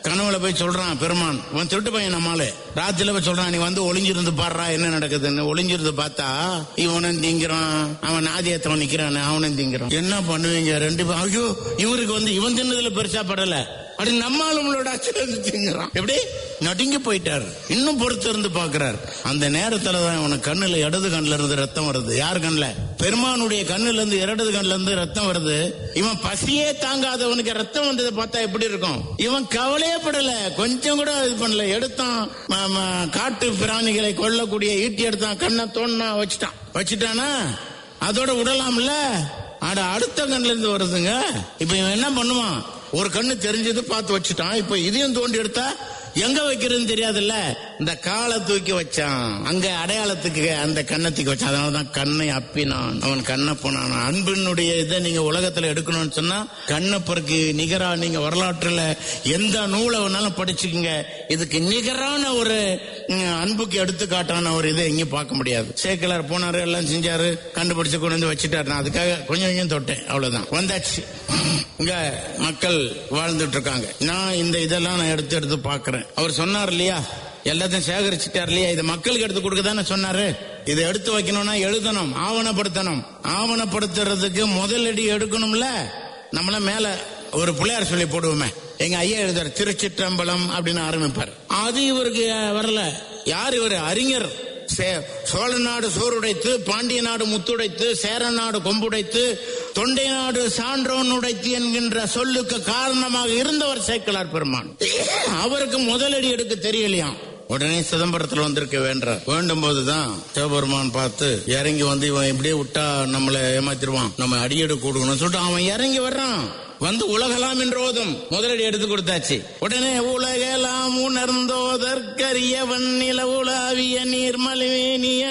கனவுல போய் சொல்றான் பெருமான் இவன் திருட்டு பையன் நம்மால ராத்திரில போய் சொல்றான் நீ வந்து ஒளிஞ்சிருந்து பாடுறா என்ன நடக்குதுன்னு ஒளிஞ்சிருந்து பார்த்தா இவனும் திங்கிறான் அவன் நாதியத்தவன் நிக்கிறான் அவனும் திங்கிறான் என்ன பண்ணுவீங்க ரெண்டு பேரும் ஐயோ இவருக்கு வந்து இவன் தின்னதுல பெருசா படல அப்படி நம்மளுங்களோட திங்கிறான் எப்படி நடுங்கி போயிட்டாரு இன்னும் பொறுத்து இருந்து பாக்குறாரு அந்த நேரத்துல தான் இவனுக்கு கண்ணுல இடது கண்ணுல இருந்து ரத்தம் வருது யார் கண்ணுல பெருமானுடைய கண்ணுல இருந்து இடது கண்ணுல இருந்து ரத்தம் வருது இவன் பசியே தாங்காதவனுக்கு ரத்தம் வந்ததை பார்த்தா எப்படி இருக்கும் இவன் கவலையே படல கொஞ்சம் கூட இது பண்ணல எடுத்தான் ம- ம- காட்டு பிராணிகளை கொல்லக்கூடிய ஈட்டி எடுத்தான் கண்ணை தோண்டா வச்சுட்டான் வச்சுட்டானா அதோட விடலாம்ல அட அடுத்த கண்ணுல இருந்து வருதுங்க இப்ப இவன் என்ன பண்ணுவான் ஒரு கண்ணு தெரிஞ்சது பார்த்து வச்சுட்டான் இப்ப இதையும் தோண்டி எடுத்தா எங்க வைக்கிறதுன்னு தெரியாதுல்ல இந்த காலை தூக்கி வச்சான் அங்க அடையாளத்துக்கு அந்த கண்ணை தூக்கி வச்சான் அதனாலதான் கண்ணை அப்பினான் அவன் கண்ணை போனான் அன்பினுடைய இதை நீங்க உலகத்துல எடுக்கணும்னு சொன்னா கண்ணப்பருக்கு நிகரா நீங்க வரலாற்றுல எந்த நூலை வேணாலும் படிச்சுக்கங்க இதுக்கு நிகரான ஒரு ம், அன்புக்கு எடுத்துக்காட்டான ஒரு இதை எங்கேயும் பார்க்க முடியாது சேக்கலார் போனாரு எல்லாம் செஞ்சாரு கண்டுபிடிச்சு கொண்டு வந்து வச்சுட்டாரு நான் அதுக்காக கொஞ்சம் கொஞ்சம் தொட்டேன் அவ்வளவுதான் வந்தாச்சு இங்க மக்கள் வாழ்ந்துட்டு இருக்காங்க நான் இந்த இதெல்லாம் நான் எடுத்து எடுத்து பாக்குறேன் அவர் சொன்னார் இல்லையா எல்லாத்தையும் சேகரிச்சுட்டார் இல்லையா இதை மக்களுக்கு எடுத்து கொடுக்க தானே சொன்னாரு இதை எடுத்து வைக்கணும்னா எழுதணும் ஆவணப்படுத்தணும் ஆவணப்படுத்துறதுக்கு முதலடி எடுக்கணும்ல நம்மள மேல ஒரு பிள்ளையார் சொல்லி போடுவோமே எங்க ஐயா எழுதுறார் திருச்சிற்றம்பலம் அப்படின்னு ஆரம்பிப்பார் அது இவருக்கு வரல யார் இவர் அறிஞர் சே- சோழ நாடு சோறுடைத்து பாண்டிய நாடு முத்துடைத்து சேர நாடு கொம்புடைத்து தொண்டை நாடு சான்றோன் உடைத்து என்கின்ற சொல்லுக்கு காரணமாக இருந்தவர் சேக்கலார் பெருமான் அவருக்கு முதலடி எடுக்க தெரியலையாம் உடனே சிதம்பரத்துல வந்திருக்க வேண்ட வேண்டும் போதுதான் சிவபெருமான் பார்த்து இறங்கி வந்து இவன் இப்படியே விட்டா நம்மளை ஏமாத்திருவான் நம்ம அடியெடு கொடுக்கணும்னு சொல்லிட்டு அவன் இறங்கி வர்றான் வந்து உலகலாம் என்றோதும் முதலடி எடுத்து கொடுத்தாச்சு உடனே உலகலாம் உணர்ந்தோதற்கரியவன் நில உலாவிய நீர்மலிவேனிய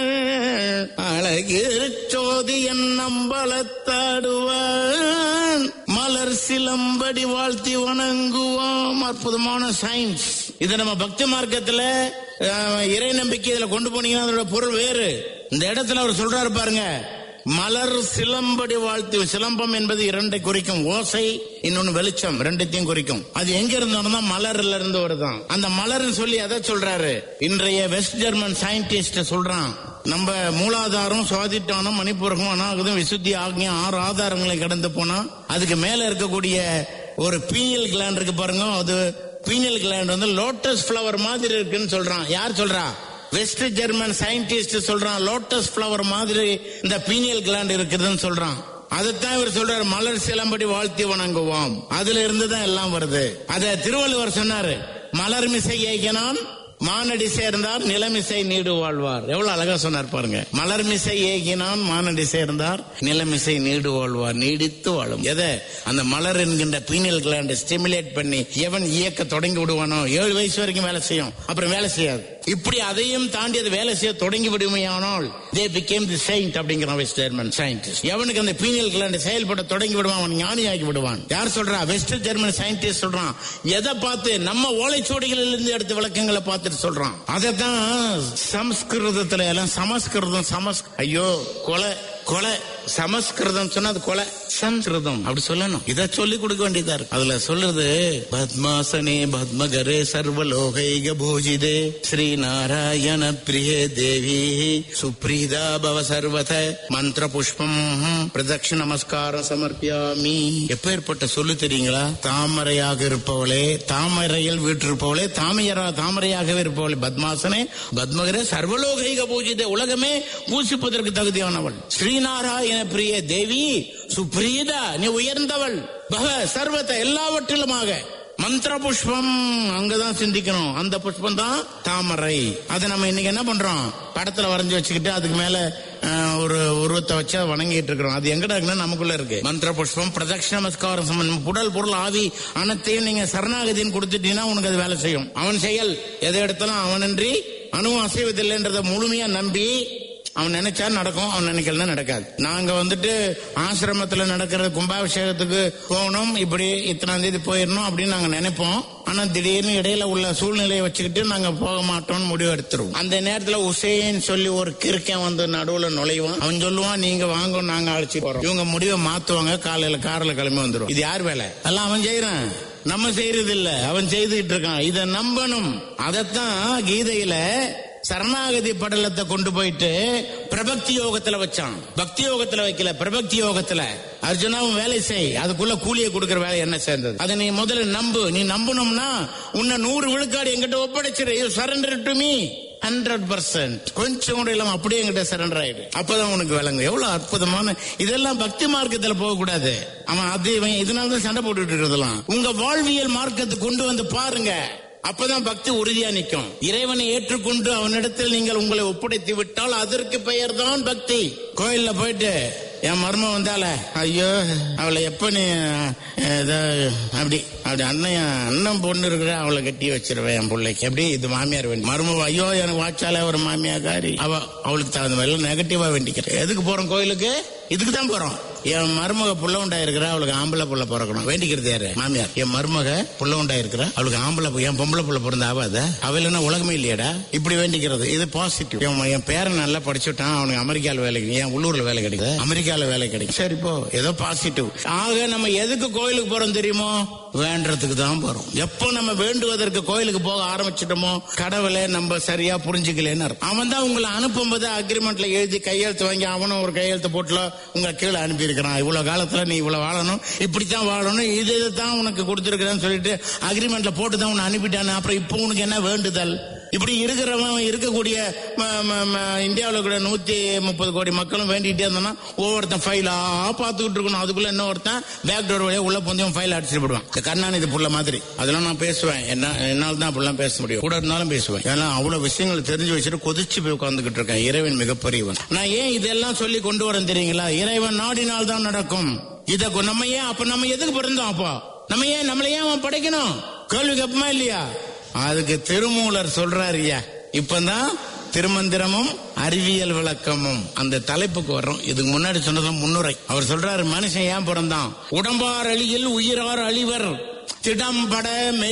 அழகு சோதி என் நம்பலத்தாடுவான் மலர் சிலம்படி வாழ்த்தி வணங்குவோம் அற்புதமான சயின்ஸ் இது நம்ம பக்தி மார்க்கத்துல அஹ், இறை நம்பிக்கை இதுல கொண்டு போனீங்கன்னா அதோட பொருள் வேறு இந்த இடத்துல அவர் சொல்றாரு பாருங்க மலர் சிலம்படி வாழ்த்து சிலம்பம் என்பது இரண்டை குறிக்கும் ஓசை இன்னொன்னு வெளிச்சம் ரெண்டுத்தையும் குறிக்கும் அது எங்க இருந்தாலும் மலர்ல இருந்து வருதான் அந்த மலர்னு சொல்லி எதை சொல்றாரு இன்றைய வெஸ்ட் ஜெர்மன் சயின்டிஸ்ட் சொல்றான் நம்ம மூலாதாரம் சுவாதிட்டானம் மணிப்பூரகம் அனாகதம் விசுத்தி ஆகிய ஆறு ஆதாரங்களை கடந்து போனா அதுக்கு மேல இருக்கக்கூடிய ஒரு பீனியல் கிளாண்ட் இருக்கு பாருங்க அது பீனியல் கிளாண்ட் வந்து லோட்டஸ் ஃபிளவர் மாதிரி இருக்குன்னு சொல்றான் யார் சொல்றா வெஸ்ட் ஜெர்மன் சயின்டிஸ்ட் சொல்றான் லோட்டஸ் ஃபிளவர் மாதிரி இந்த பீனியல் கிளாண்ட் இருக்குதுன்னு சொல்றான் அதைத்தான் இவர் சொல்றாரு மலர் சிலம்படி வாழ்த்தி வணங்குவோம் அதுல இருந்து தான் எல்லாம் வருது அத திருவள்ளுவர் சொன்னாரு மலர் மிசை ஏகினான் மானடி சேர்ந்தார் நிலமிசை நீடு வாழ்வார் எவ்வளவு அழகா சொன்னார் பாருங்க மலர் மிசை ஏகினான் மானடி சேர்ந்தார் நிலமிசை நீடு வாழ்வார் நீடித்து வாழும் எதை அந்த மலர் என்கின்ற பீனியல் கிளாண்ட் ஸ்டிமுலேட் பண்ணி எவன் இயக்க தொடங்கி விடுவானோ ஏழு வயசு வரைக்கும் வேலை செய்யும் அப்புறம் வேலை செய்யாது இப்படி அதையும் தாண்டி அது வேலை செய்ய தொடங்கி விடுமையானால் தே பிகேம் தி செயின்ட் அப்படிங்கிற வெஸ்ட் ஜெர்மன் சயின்டிஸ்ட் எவனுக்கு அந்த பீனியல் கிளாண்ட் செயல்பட தொடங்கி விடுவான் அவன் ஞானியாகி விடுவான் யார் சொல்றா வெஸ்ட் ஜெர்மன் சயின்டிஸ்ட் சொல்றான் எதை பார்த்து நம்ம ஓலைச்சுவடிகளில் இருந்து எடுத்த விளக்கங்களை பார்த்துட்டு சொல்றான் அதைத்தான் சமஸ்கிருதத்துல எல்லாம் சமஸ்கிருதம் சமஸ் ஐயோ கொலை கொலை சமஸ்கிருதம் சொன்னா அது கொலை சம்ஸ்கிருதம் அப்படி சொல்லணும் இத சொல்லி கொடுக்க வேண்டியதா இருக்கு அதுல சொல்றது பத்மாசனே பத்மகரே சர்வலோகைக பூஜிதே ஸ்ரீ நாராயண பிரியே தேவி சுப்ரீதா பவ சர்வத மந்திர புஷ்பம் பிரதட்ச நமஸ்காரம் சமர்ப்பியாமி எப்பேற்பட்ட சொல்லு தெரியுங்களா தாமரையாக இருப்பவளே தாமரையில் வீற்றிருப்பவளே தாமையரா தாமரையாகவே இருப்பவளே பத்மாசனே பத்மகரே சர்வலோகைக பூஜிதே உலகமே பூசிப்பதற்கு தகுதியானவள் ஸ்ரீநாராயண பிரிய தேவி சுப்ரீதா நீ உயர்ந்தவள் பக சர்வத எல்லாவற்றிலுமாக மந்திர புஷ்பம் அங்கதான் சிந்திக்கணும் அந்த புஷ்பம் தான் தாமரை அதை நம்ம இன்னைக்கு என்ன பண்றோம் படத்துல வரைஞ்சு வச்சுக்கிட்டு அதுக்கு மேல அஹ், ஒரு உருவத்தை வச்சு அதை வணங்கிட்டு இருக்கிறோம் அது எங்கடா இருக்குன்னா நமக்குள்ள இருக்கு மந்திர புஷ்பம் பிரதட்ச நமஸ்காரம் சமம் புடல் பொருள் ஆவி அனைத்தையும் நீங்க சரணாகதின்னு கொடுத்துட்டீங்கன்னா உனக்கு அது வேலை செய்யும் அவன் செயல் எதை எடுத்தாலும் அவனின்றி அணுவும் அசைவதில்லைன்றதை முழுமையா நம்பி அவன் நினைச்சா நடக்கும் அவன் நினைக்கலன்னா நடக்காது நாங்க வந்துட்டு ஆசிரமத்துல நடக்கிற கும்பாபிஷேகத்துக்கு போகணும் இப்படி இத்தனாம் தேதி போயிடணும் அப்படின்னு நாங்க நினைப்போம் ஆனா திடீர்னு இடையில உள்ள சூழ்நிலையை வச்சுக்கிட்டு நாங்க போக மாட்டோம்னு முடிவு எடுத்துருவோம் அந்த நேரத்துல உசேன் சொல்லி ஒரு கிறுக்கன் வந்து நடுவுல நுழைவான் அவன் சொல்லுவான் நீங்க வாங்க நாங்க அழைச்சி போறோம் இவங்க முடிவை மாத்துவாங்க காலையில கார்ல கிளம்பி வந்துரும் இது யார் வேலை எல்லாம் அவன் செய்யறான் நம்ம செய்யறது இல்ல அவன் செய்துகிட்டு இருக்கான் இத நம்பணும் அதத்தான் கீதையில சரணாகதி படலத்தை கொண்டு போயிட்டு பிரபக்தி யோகத்துல வச்சான் பக்தி யோகத்துல வைக்கல பிரபக்தி யோகத்துல அர்ஜுனாவும் வேலை செய் அதுக்குள்ள கூலியை கொடுக்கிற வேலை என்ன சேர்ந்தது அதை நீ முதல்ல நம்பு நீ நம்பணும்னா உன்னை நூறு விழுக்காடு எங்கிட்ட ஒப்படைச்சிரு surrender to me hundred percent கொஞ்சம் கூட இல்லாம அப்படியே எங்கிட்ட சரண்டர் ஆயிடு அப்பதான் உனக்கு விளங்கும் எவ்வளவு அற்புதமான இதெல்லாம் பக்தி மார்க்கத்துல போக கூடாது அவன் அது இவன் இதனால தான் சண்டை போட்டுட்டு இருக்கிறதெல்லாம் உங்க வாழ்வியல் மார்க்கத்தை கொண்டு வந்து பாருங்க அப்பதான் பக்தி உறுதியா நிற்கும் இறைவனை ஏற்றுக்கொண்டு அவனிடத்தில் நீங்கள் உங்களை ஒப்படைத்து விட்டால் அதற்கு பெயர் தான் பக்தி கோயில்ல போயிட்டு என் மர்மம் வந்தால ஐயோ அவளை எப்ப நீ அஹ், ஏதோ அப்படி அப்படி அண்ணன் அண்ணன் பொண்ணு இருக்கிற அவளை கட்டி வச்சிருவேன் என் பிள்ளைக்கு எப்படி இது மாமியார் வேண்டி மர்மம் ஐயோ எனக்கு வாச்சால ஒரு மாமியாக்காரி அவ அவளுக்கு தகுந்த மாதிரி நெகட்டிவா வேண்டிக்கிறேன் எதுக்கு போறோம் கோயிலுக்கு இதுக்கு தான் போறோம் என் மருமக புள்ள உண்டாயிருக்கிற அவளுக்கு ஆம்பளை புள்ள பிறக்கணும் வேண்டிக்கிறது யாரு மாமியார் என் மருமக புள்ள உண்டாயிருக்கிற அவளுக்கு ஆம்பளை பு- என் பொம்பளை புள்ள பிறந்த ஆகாத அவள் என்ன உலகமே இல்லையாடா இப்படி வேண்டிக்கிறது இது பாசிட்டிவ் என் என் பேரன் நல்லா படிச்சுட்டான் அவனுக்கு அமெரிக்கால வேலை கிடைக்கும் என் உள்ளூர்ல வேலை கிடைக்குது அமெரிக்கால வேலை கிடைக்கும் சரி போ ஏதோ பாசிட்டிவ் ஆக நம்ம எதுக்கு கோயிலுக்கு போறோம் தெரியுமோ வேண்டறதுக்கு தான் போறோம் எப்போ நம்ம வேண்டுவதற்கு கோயிலுக்கு போக ஆரம்பிச்சிட்டோமோ கடவுளை நம்ம சரியா புரிஞ்சுக்கலன்னு அர்த்தம். அவன் தான் உங்களை அனுப்பும்போது அக்ரிமெண்ட்ல எழுதி கையெழுத்து வாங்கி அவனும் ஒரு கையெழுத்து போட்டுல உங்க கீழே அனுப்பி இருக்கிறான் இவ்வளவு காலத்துல நீ இவ்வளவு வாழணும் இப்படித்தான் வாழணும் இது தான் உனக்கு கொடுத்துருக்கிறேன்னு சொல்லிட்டு அக்ரிமெண்ட்ல போட்டு தான் உன்னை அனுப்பிட்டானே அப்புறம் இப்போ உனக்கு என்ன வேண்டுதல் இப்படி இருக்கிறவன் இருக்கக்கூடிய ம- ம- ம- இந்தியாவுல கூட நூத்தி முப்பது கோடி மக்களும் வேண்டிட்டே இருந்தானா ஒவ்வொருத்தன் ஃபைலா பார்த்துக்கிட்டு இருக்கணும் அதுக்குள்ள என்ன ஒருத்தன் பேக் டோர் வழியா உள்ள பொந்தியும் ஃபைல் அடிச்சுட்டு போடுவான் இந்த கண்ணாநிதி புள்ள மாதிரி அதெல்லாம் நான் பேசுவேன் என்ன என்னால தான் அப்படிலாம் பேச முடியும் கூட இருந்தாலும் பேசுவேன் ஏன்னா அவ்வளவு விஷயங்கள் தெரிஞ்சு வச்சுட்டு கொதிச்சு போய் உட்கார்ந்துகிட்டு இருக்கேன் இறைவன் மிகப்பெரியவன் நான் ஏன் இதெல்லாம் சொல்லி கொண்டு வரேன் தெரியுங்களா இறைவன் நாடினால் தான் நடக்கும் இத கொ- நம்ம ஏன் அப்ப நம்ம எதுக்கு பிறந்தோம் அப்போ நம்ம ஏன் நம்மள ஏன் அவன் படைக்கணும் கேள்வி கேப்பமா இல்லையா அதுக்கு திருமூலர் சொல்றாரு ஐயா இப்பதான் திருமந்திரமும் அறிவியல் விளக்கமும் அந்த தலைப்புக்கு வர்றோம் இதுக்கு முன்னாடி சொன்னதும் முன்னுரை அவர் சொல்றாரு மனுஷன் ஏன் பிறந்தான் உடம்பார் அழியில் உயிரார் அழிவர் திடம்பட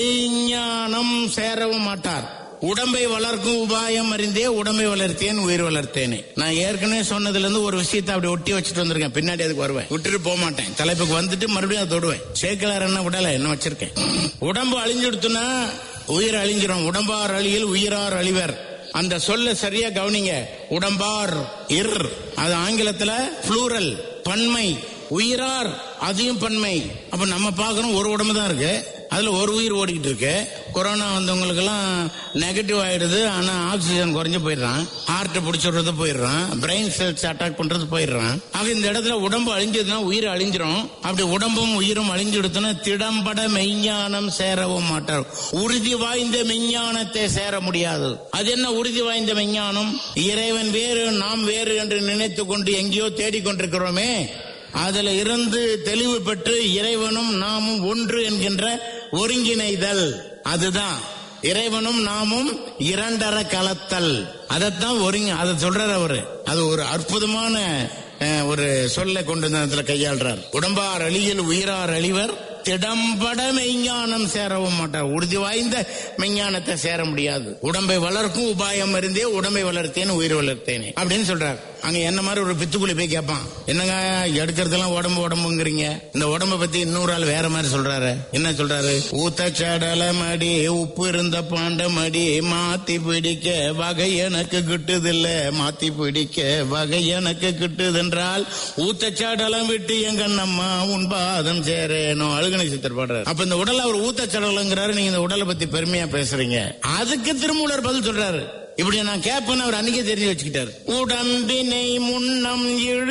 மெய்ஞானம் சேரவும் மாட்டார் உடம்பை வளர்க்கும் உபாயம் அறிந்தே உடம்பை வளர்த்தேன் உயிர் வளர்த்தேனே நான் ஏற்கனவே சொன்னதுல இருந்து ஒரு விஷயத்தை அப்படி ஒட்டி வச்சுட்டு வந்திருக்கேன் பின்னாடி அதுக்கு வருவேன் விட்டுட்டு போக மாட்டேன் தலைப்புக்கு வந்துட்டு மறுபடியும் அதை தொடுவேன் சேக்கலார் என்ன விடல என்ன வச்சிருக்கேன் உடம்பு அழிஞ்சுடுத்துனா உயிர் அழிஞ்சிரும் உடம்பார் அழியில் உயிரார் அழிவர் அந்த சொல்ல சரியா கவனிங்க உடம்பார் இர் அது ஆங்கிலத்துல புளூரல் பன்மை உயிரார் அதையும் பன்மை அப்ப நம்ம பார்க்கறோம் ஒரு உடம்பு தான் இருக்கு அதுல ஒரு உயிர் ஓடிக்கிட்டு இருக்கு கொரோனா வந்தவங்களுக்கு எல்லாம் நெகட்டிவ் ஆயிடுது ஆனா ஆக்சிஜன் குறைஞ்சு போயிடுறான் ஹார்ட் பிடிச்சிடுறது போயிடுறான் பிரெயின் செல்ஸ் அட்டாக் பண்றது போயிடுறான் ஆக இந்த இடத்துல உடம்பு அழிஞ்சதுன்னா உயிர் அழிஞ்சிரும் அப்படி உடம்பும் உயிரும் அழிஞ்சிடுத்துன்னா திடம்பட மெய்ஞானம் சேரவும் மாட்டார் உறுதி வாய்ந்த மெய்ஞானத்தை சேர முடியாது அது என்ன உறுதி வாய்ந்த மெய்ஞானம் இறைவன் வேறு நாம் வேறு என்று நினைத்து கொண்டு எங்கேயோ தேடிக்கொண்டிருக்கிறோமே அதுல இருந்து தெளிவு பெற்று இறைவனும் நாமும் ஒன்று என்கின்ற ஒருங்கிணைதல் அதுதான் இறைவனும் நாமும் இரண்டர கலத்தல் அதைத்தான் ஒருங்கி அதை சொல்றாரு அவரு அது ஒரு அற்புதமான அஹ், ஒரு சொல்லை கொண்டு வந்து அதுல கையாள்றார் உடம்பார் அழியில் உயிரார் அழிவர் திடம்பட மெய்ஞானம் சேரவும் மாட்டார் உறுதி வாய்ந்த மெய்ஞானத்தை சேர முடியாது உடம்பை வளர்க்கும் உபாயம் இருந்தே உடம்பை வளர்த்தேன் உயிர் வளர்த்தேனே அப்படின்னு சொல்றார் அங்க என்ன மாதிரி ஒரு பித்துக்குழி போய் கேட்பான் என்னங்க எடுக்கிறதெல்லாம் உடம்பு உடம்புங்கிறீங்க இந்த உடம்ப பத்தி இன்னொரு ஆள் வேற மாதிரி சொல்றாரு என்ன சொல்றாரு ஊத்த சடல மடி உப்பு இருந்த பாண்ட மடி மாத்தி பிடிக்க வகை எனக்கு கிட்டுதில்ல மாத்தி பிடிக்க வகை எனக்கு கிட்டுதென்றால் ஊத்த சடலம் விட்டு எங்க நம்மா உன் பாதம் சேரேனோ அழுகணை சித்தர் பாடுறாரு அப்ப இந்த உடல் அவர் ஊத்த சடலங்கிறாரு நீங்க இந்த உடலை பத்தி பெருமையா பேசுறீங்க அதுக்கு திருமூலர் பதில் சொல்றாரு இப்படி நான் கேட்பேன்னு அவர் அன்னைக்கே தெரிஞ்சு வச்சுக்கிட்டாரு உடம்பினை முன்னம்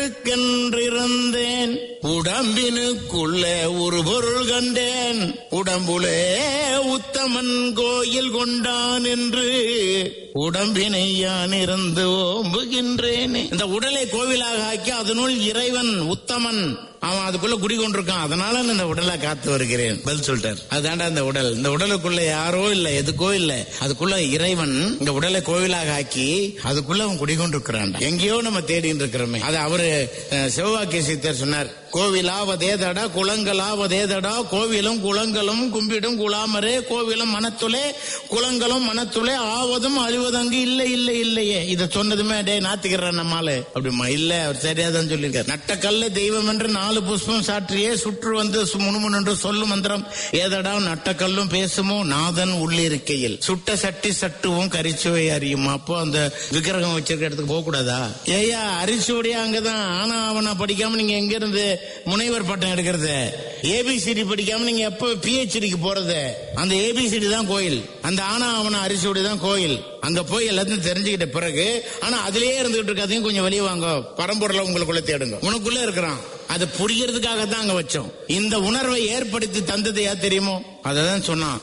இழுக்கென்றிருந்தேன் உடம்பினுக்குள்ள ஒரு பொருள் கண்டேன் உடம்புலே உத்தமன் கோயில் கொண்டான் என்று உடம்பினை யான் இருந்து ஓம்புகின்றேன் இந்த உடலை கோவிலாக ஆக்கி அதனுள் இறைவன் உத்தமன் அவன் அதுக்குள்ள குடிகொண்டிருக்கான் அதனால நான் இந்த உடலை காத்து வருகிறேன் பதில் சொல்லிட்டார் அதுதான்டா இந்த உடல் இந்த உடலுக்குள்ள யாரோ இல்ல எதுக்கோ இல்ல அதுக்குள்ள இறைவன் இந்த உடலை கோவிலாக ஆக்கி அதுக்குள்ள அவன் குடிகொண்டிருக்கிறான் எங்கேயோ நம்ம தேடிட்டு இருக்கிறோமே அது அவரு அஹ், சிவவாக்கிய சித்தர் சொன்னார் கோவிலாவதேதடா குளங்களாவதேதடா கோவிலும் குளங்களும் கும்பிடும் குலாமரே கோவிலும் மனத்துளே குளங்களும் மனத்துளே ஆவதும் அழிவதும் அங்கு இல்லை இல்லை இல்லையே இத சொன்னதுமே டே நாத்திக்கிறேன் நம்மால அப்படிமா இல்ல அவர் சரியா தான் சொல்லியிருக்காரு நட்ட கல்ல தெய்வம் என்று நான் நாலு புஷ்பம் சாற்றியே சுற்று வந்து சு- முணுமுணுன்று சொல்லும் மந்திரம் ஏதடா நட்டக்கல்லும் பேசுமோ நாதன் உள்ளிருக்கையில் சுட்ட சட்டி சட்டுவும் கரிச்சுவை அறியும் அப்போ அந்த விக்கிரகம் வச்சிருக்க இடத்துக்கு போக கூடாதா ஏயா அரிச்சுவடியா அங்கதான் ஆனா அவனா படிக்காம நீங்க எங்க இருந்து முனைவர் பட்டம் எடுக்கிறது ஏபிசிடி படிக்காம நீங்க எப்ப பிஹெச்டிக்கு போறது அந்த ஏபிசிடி தான் கோயில் அந்த ஆனா அவன அரிசியோடி தான் கோயில் அங்க போய் எல்லாத்தையும் தெரிஞ்சுக்கிட்ட பிறகு ஆனா அதுலயே இருந்துகிட்டு இருக்காதையும் கொஞ்சம் வெளியே வாங்க பரம்பொருளை உங்களுக்குள்ள தேடுங்க உனக்குள்ள இருக்கிறான் அது புரியறதுக்காக தான் அங்க வச்சோம் இந்த உணர்வை ஏற்படுத்தி தந்தது யார் தெரியுமோ அததான் சொன்னான்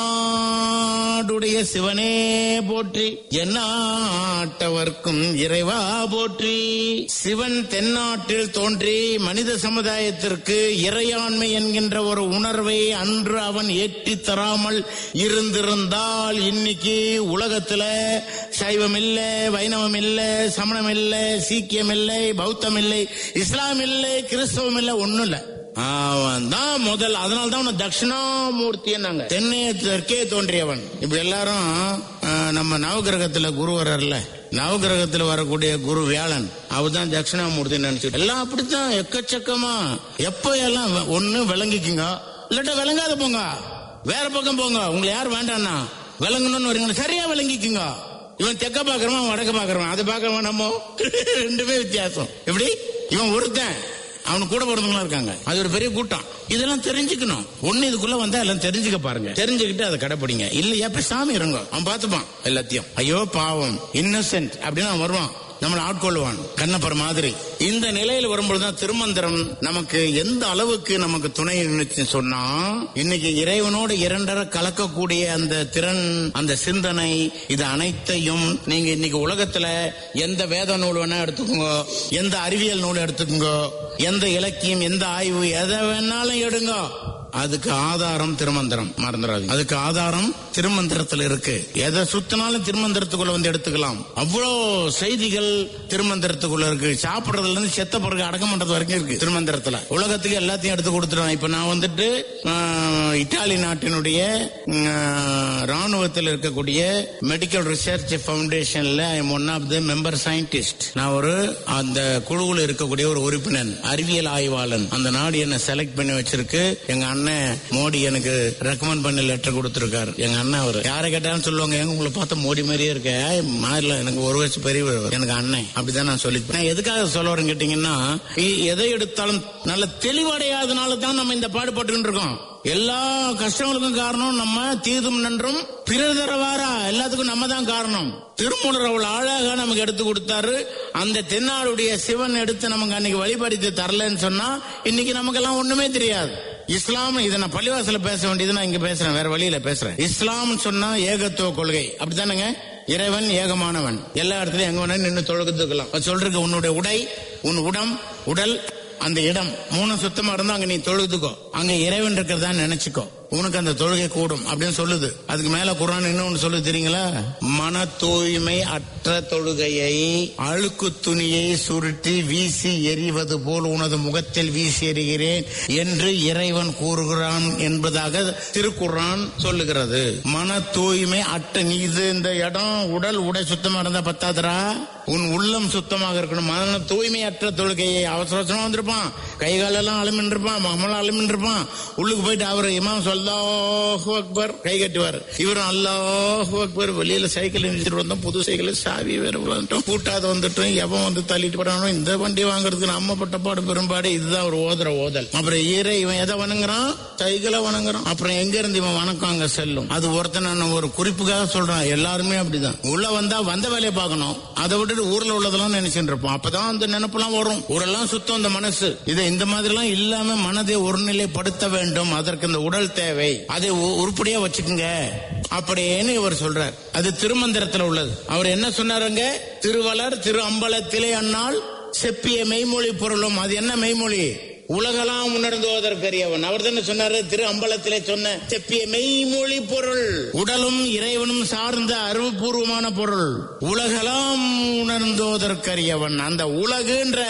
தென்னாடுடைய சிவனே போற்றி எந்நாட்டவர்க்கும் இறைவா போற்றி சிவன் தென்னாட்டில் தோன்றி மனித சமுதாயத்திற்கு இறையாண்மை என்கின்ற ஒரு உணர்வை அன்று அவன் ஏற்றி தராமல் இருந்திருந்தால் இன்னைக்கு உலகத்துல சைவம் இல்ல வைணவம் இல்ல சமணம் இல்ல சீக்கியம் இல்லை பௌத்தம் இல்லை இஸ்லாம் இல்லை கிறிஸ்தவம் இல்லை ஒண்ணும் இல்ல அவன் தான் முதல் அதனால தான் அவனை தட்சிணாமூர்த்தி தென்னே தெற்கே தோன்றியவன் இப்ப எல்லாரும் ஆஹ், நம்ம நவகிரகத்துல குரு வர்றார்ல நவகிரகத்துல வரக்கூடிய குரு வியாழன் அவர் தான் தட்சிணாமூர்த்தி நினைச்சுட்டு எல்லாம் அப்படித்தான் எக்கச்சக்கமா எப்ப எல்லாம் வ- ஒண்ணு விளங்கிக்குங்க இல்லாட்டா விளங்காத போங்க வேற பக்கம் போங்க உங்களை யார் வேண்டாம்னா விளங்கணும்னு வரீங்க சரியா விளங்கிக்குங்க இவன் தெக்க பாக்குறவன் வடக்க பாக்குறவன் அதை பார்க்க வேணாமோ ரெண்டுமே வித்தியாசம் எப்படி இவன் ஒருத்தன் அவனுக்கு கூட பிறந்தவங்களா இருக்காங்க அது ஒரு பெரிய கூட்டம் இதெல்லாம் தெரிஞ்சுக்கணும் ஒண்ணு இதுக்குள்ள வந்தா எல்லாம் தெரிஞ்சுக்க பாருங்க தெரிஞ்சுக்கிட்டு அதை கடைப்பிடிங்க இல்லையா போய் சாமி இருங்க அவன் பார்த்துப்பான் எல்லாத்தையும் ஐயோ பாவம் இன்னசென்ட் அப்படின்னு அவன் வருவான் நம்மளை ஆட்கொள்வான் கண்ணப்பர் மாதிரி இந்த நிலையில் வரும்பொழுதுதான் திருமந்திரம் நமக்கு எந்த அளவுக்கு நமக்கு துணை நின்னுச்சு சொன்னா இன்னைக்கு இறைவனோடு இரண்டரை கலக்கக்கூடிய அந்த திறன் அந்த சிந்தனை இது அனைத்தையும் நீங்க இன்னைக்கு உலகத்துல எந்த வேத நூல் வேணா எடுத்துக்கோங்க எந்த அறிவியல் நூல் எடுத்துக்கோங்க எந்த இலக்கியம் எந்த ஆய்வு எதை வேணாலும் எடுங்க அதுக்கு ஆதாரம் திருமந்திரம் மறந்துடாதீங்க அதுக்கு ஆதாரம் திருமந்திரத்துல இருக்கு எதை சுத்தினாலும் திருமந்திரத்துக்குள்ள வந்து எடுத்துக்கலாம் அவ்வளோ செய்திகள் திருமந்திரத்துக்குள்ள இருக்கு சாப்பிடுறதுல இருந்து செத்த பிறகு அடக்கம் பண்றது வரைக்கும் இருக்கு திருமந்திரத்துல உலகத்துக்கு எல்லாத்தையும் எடுத்து கொடுத்துருவேன் இப்ப நான் வந்துட்டு ஆஹ், இத்தாலி நாட்டினுடைய ஆஹ், ராணுவத்தில் இருக்கக்கூடிய மெடிக்கல் ரிசர்ச் ஃபவுண்டேஷன்ல one of the member scientist நான் ஒரு அந்த குழுவில் இருக்கக்கூடிய ஒரு உறுப்பினர் அறிவியல் ஆய்வாளன் அந்த நாடு என்ன செலக்ட் பண்ணி வச்சிருக்கு எங்க அண்ணன் மோடி எனக்கு ரெக்கமெண்ட் பண்ணி லெட்டர் கொடுத்திருக்காரு எங்க அண்ணன் அவர் யாரை கேட்டாலும் சொல்லுவாங்க எங்க உங்களை பார்த்தா மோடி மாதிரியே இருக்க மாதிரில எனக்கு ஒரு வயசு பெரியவர் எனக்கு அண்ணன் அப்படிதான் நான் சொல்லி நான் எதுக்காக சொல்ல வரேன் கேட்டீங்கன்னா இ- எதை எடுத்தாலும் நல்ல தெளிவடையாதனால தான் நம்ம இந்த பாடுபட்டு இருக்கோம் எல்லா கஷ்டங்களுக்கும் காரணம் நம்ம தீதும் நன்றும் பிறர் தரவாரா எல்லாத்துக்கும் நம்ம தான் காரணம் திருமூலர் அவ்வளவு அழகா நமக்கு எடுத்து கொடுத்தாரு அந்த தென்னாடுடைய சிவன் எடுத்து நமக்கு அன்னைக்கு வழிபடுத்தி தரலன்னு சொன்னா இன்னைக்கு நமக்கெல்லாம் ஒண்ணுமே தெரியாது இஸ்லாம் இதை நான் பள்ளிவாசல பேச வேண்டியது நான் இங்க பேசுறேன் வேற வழியில பேசுறேன் இஸ்லாம் சொன்னா ஏகத்துவ கொள்கை அப்படித்தானுங்க இறைவன் ஏகமானவன் எல்லா இடத்துலயும் எங்க வேணா நின்று தொழுகிறதுக்கலாம் சொல்றதுக்கு உன்னுடைய உடை உன் உடம் உடல் அந்த இடம் மூணு சுத்தமா இருந்தா அங்க நீ தொழுதுக்கோ அங்க இறைவன் இருக்கிறதா நினைச்சுக்கோ உனக்கு அந்த தொழுகை கூடும் அப்படின்னு சொல்லுது அதுக்கு மேல குரான் இன்னொன்னு சொல்லுது தெரியுங்களா மன தூய்மை அற்ற தொழுகையை அழுக்கு துணியை சுருட்டி வீசி எறிவது போல் உனது முகத்தில் வீசி எறிகிறேன் என்று இறைவன் கூறுகிறான் என்பதாக திருக்குறான் சொல்லுகிறது மன தூய்மை அற்ற நீ இது இந்த இடம் உடல் உடை சுத்தமா இருந்தா பத்தாதரா உன் உள்ளம் சுத்தமாக இருக்கணும் மன தூய்மையற்ற தொழுகையை அவசர அவசரமா வந்திருப்பான் கை காலெல்லாம் அலுமின் இருப்பான் மகமெல்லாம் அலுமின் இருப்பான் உள்ளுக்கு போயிட்டு அவர் இமாம் சொல்லாஹு அக்பர் கை கட்டுவார் இவரும் அல்லாஹு அக்பர் வெளியில சைக்கிள் நிறுத்திட்டு வந்தோம் புது சைக்கிள் சாவி வேற வந்துட்டோம் கூட்டாத வந்துட்டோம் எவன் வந்து தள்ளிட்டு போறானோ இந்த வண்டி வாங்குறதுக்கு நம்ம பட்டப்பாடு பெரும்பாடு இதுதான் ஒரு ஓதுற ஓதல் அப்புறம் ஈர இவன் எதை வணங்குறான் சைக்கிளை வணங்குறான் அப்புறம் எங்க இருந்து இவன் வணக்கம் அங்க செல்லும் அது ஒருத்தன் நான் ஒரு குறிப்புக்காக சொல்றான் எல்லாருமே அப்படிதான் உள்ள வந்தா வந்த வேலையை பார்க்கணும் அதை விட்டுட்டு ஊர்ல உள்ளதெல்லாம் நினைச்சுட்டு இருப்போம் அப்பதான் அந்த நினைப்பெல்லாம் வரும் ஊரெல்லாம் சுத்தம் அந்த மனசு இதை இந்த மாதிரி எல்லாம் இல்லாம மனதை ஒருநிலைப்படுத்த வேண்டும் அதற்கு இந்த உடல் தேவை அதை உ- உருப்படியா வச்சுக்குங்க அப்படின்னு இவர் சொல்றார் அது திருமந்திரத்துல உள்ளது அவர் என்ன சொன்னாருங்க திருவளர் திரு அம்பலத்திலே அந்நாள் செப்பிய மெய்மொழி பொருளும் அது என்ன மெய்மொழி உலகெல்லாம் உணர்ந்துவதற்கரியவன் அவர் தானே சொன்னாரு திரு அம்பலத்திலே சொன்ன செப்பிய மெய்மொழி பொருள் உடலும் இறைவனும் சார்ந்த அறிவுபூர்வமான பொருள் உலகெல்லாம் உணர்ந்துவதற்கரியவன் அந்த உலகுன்ற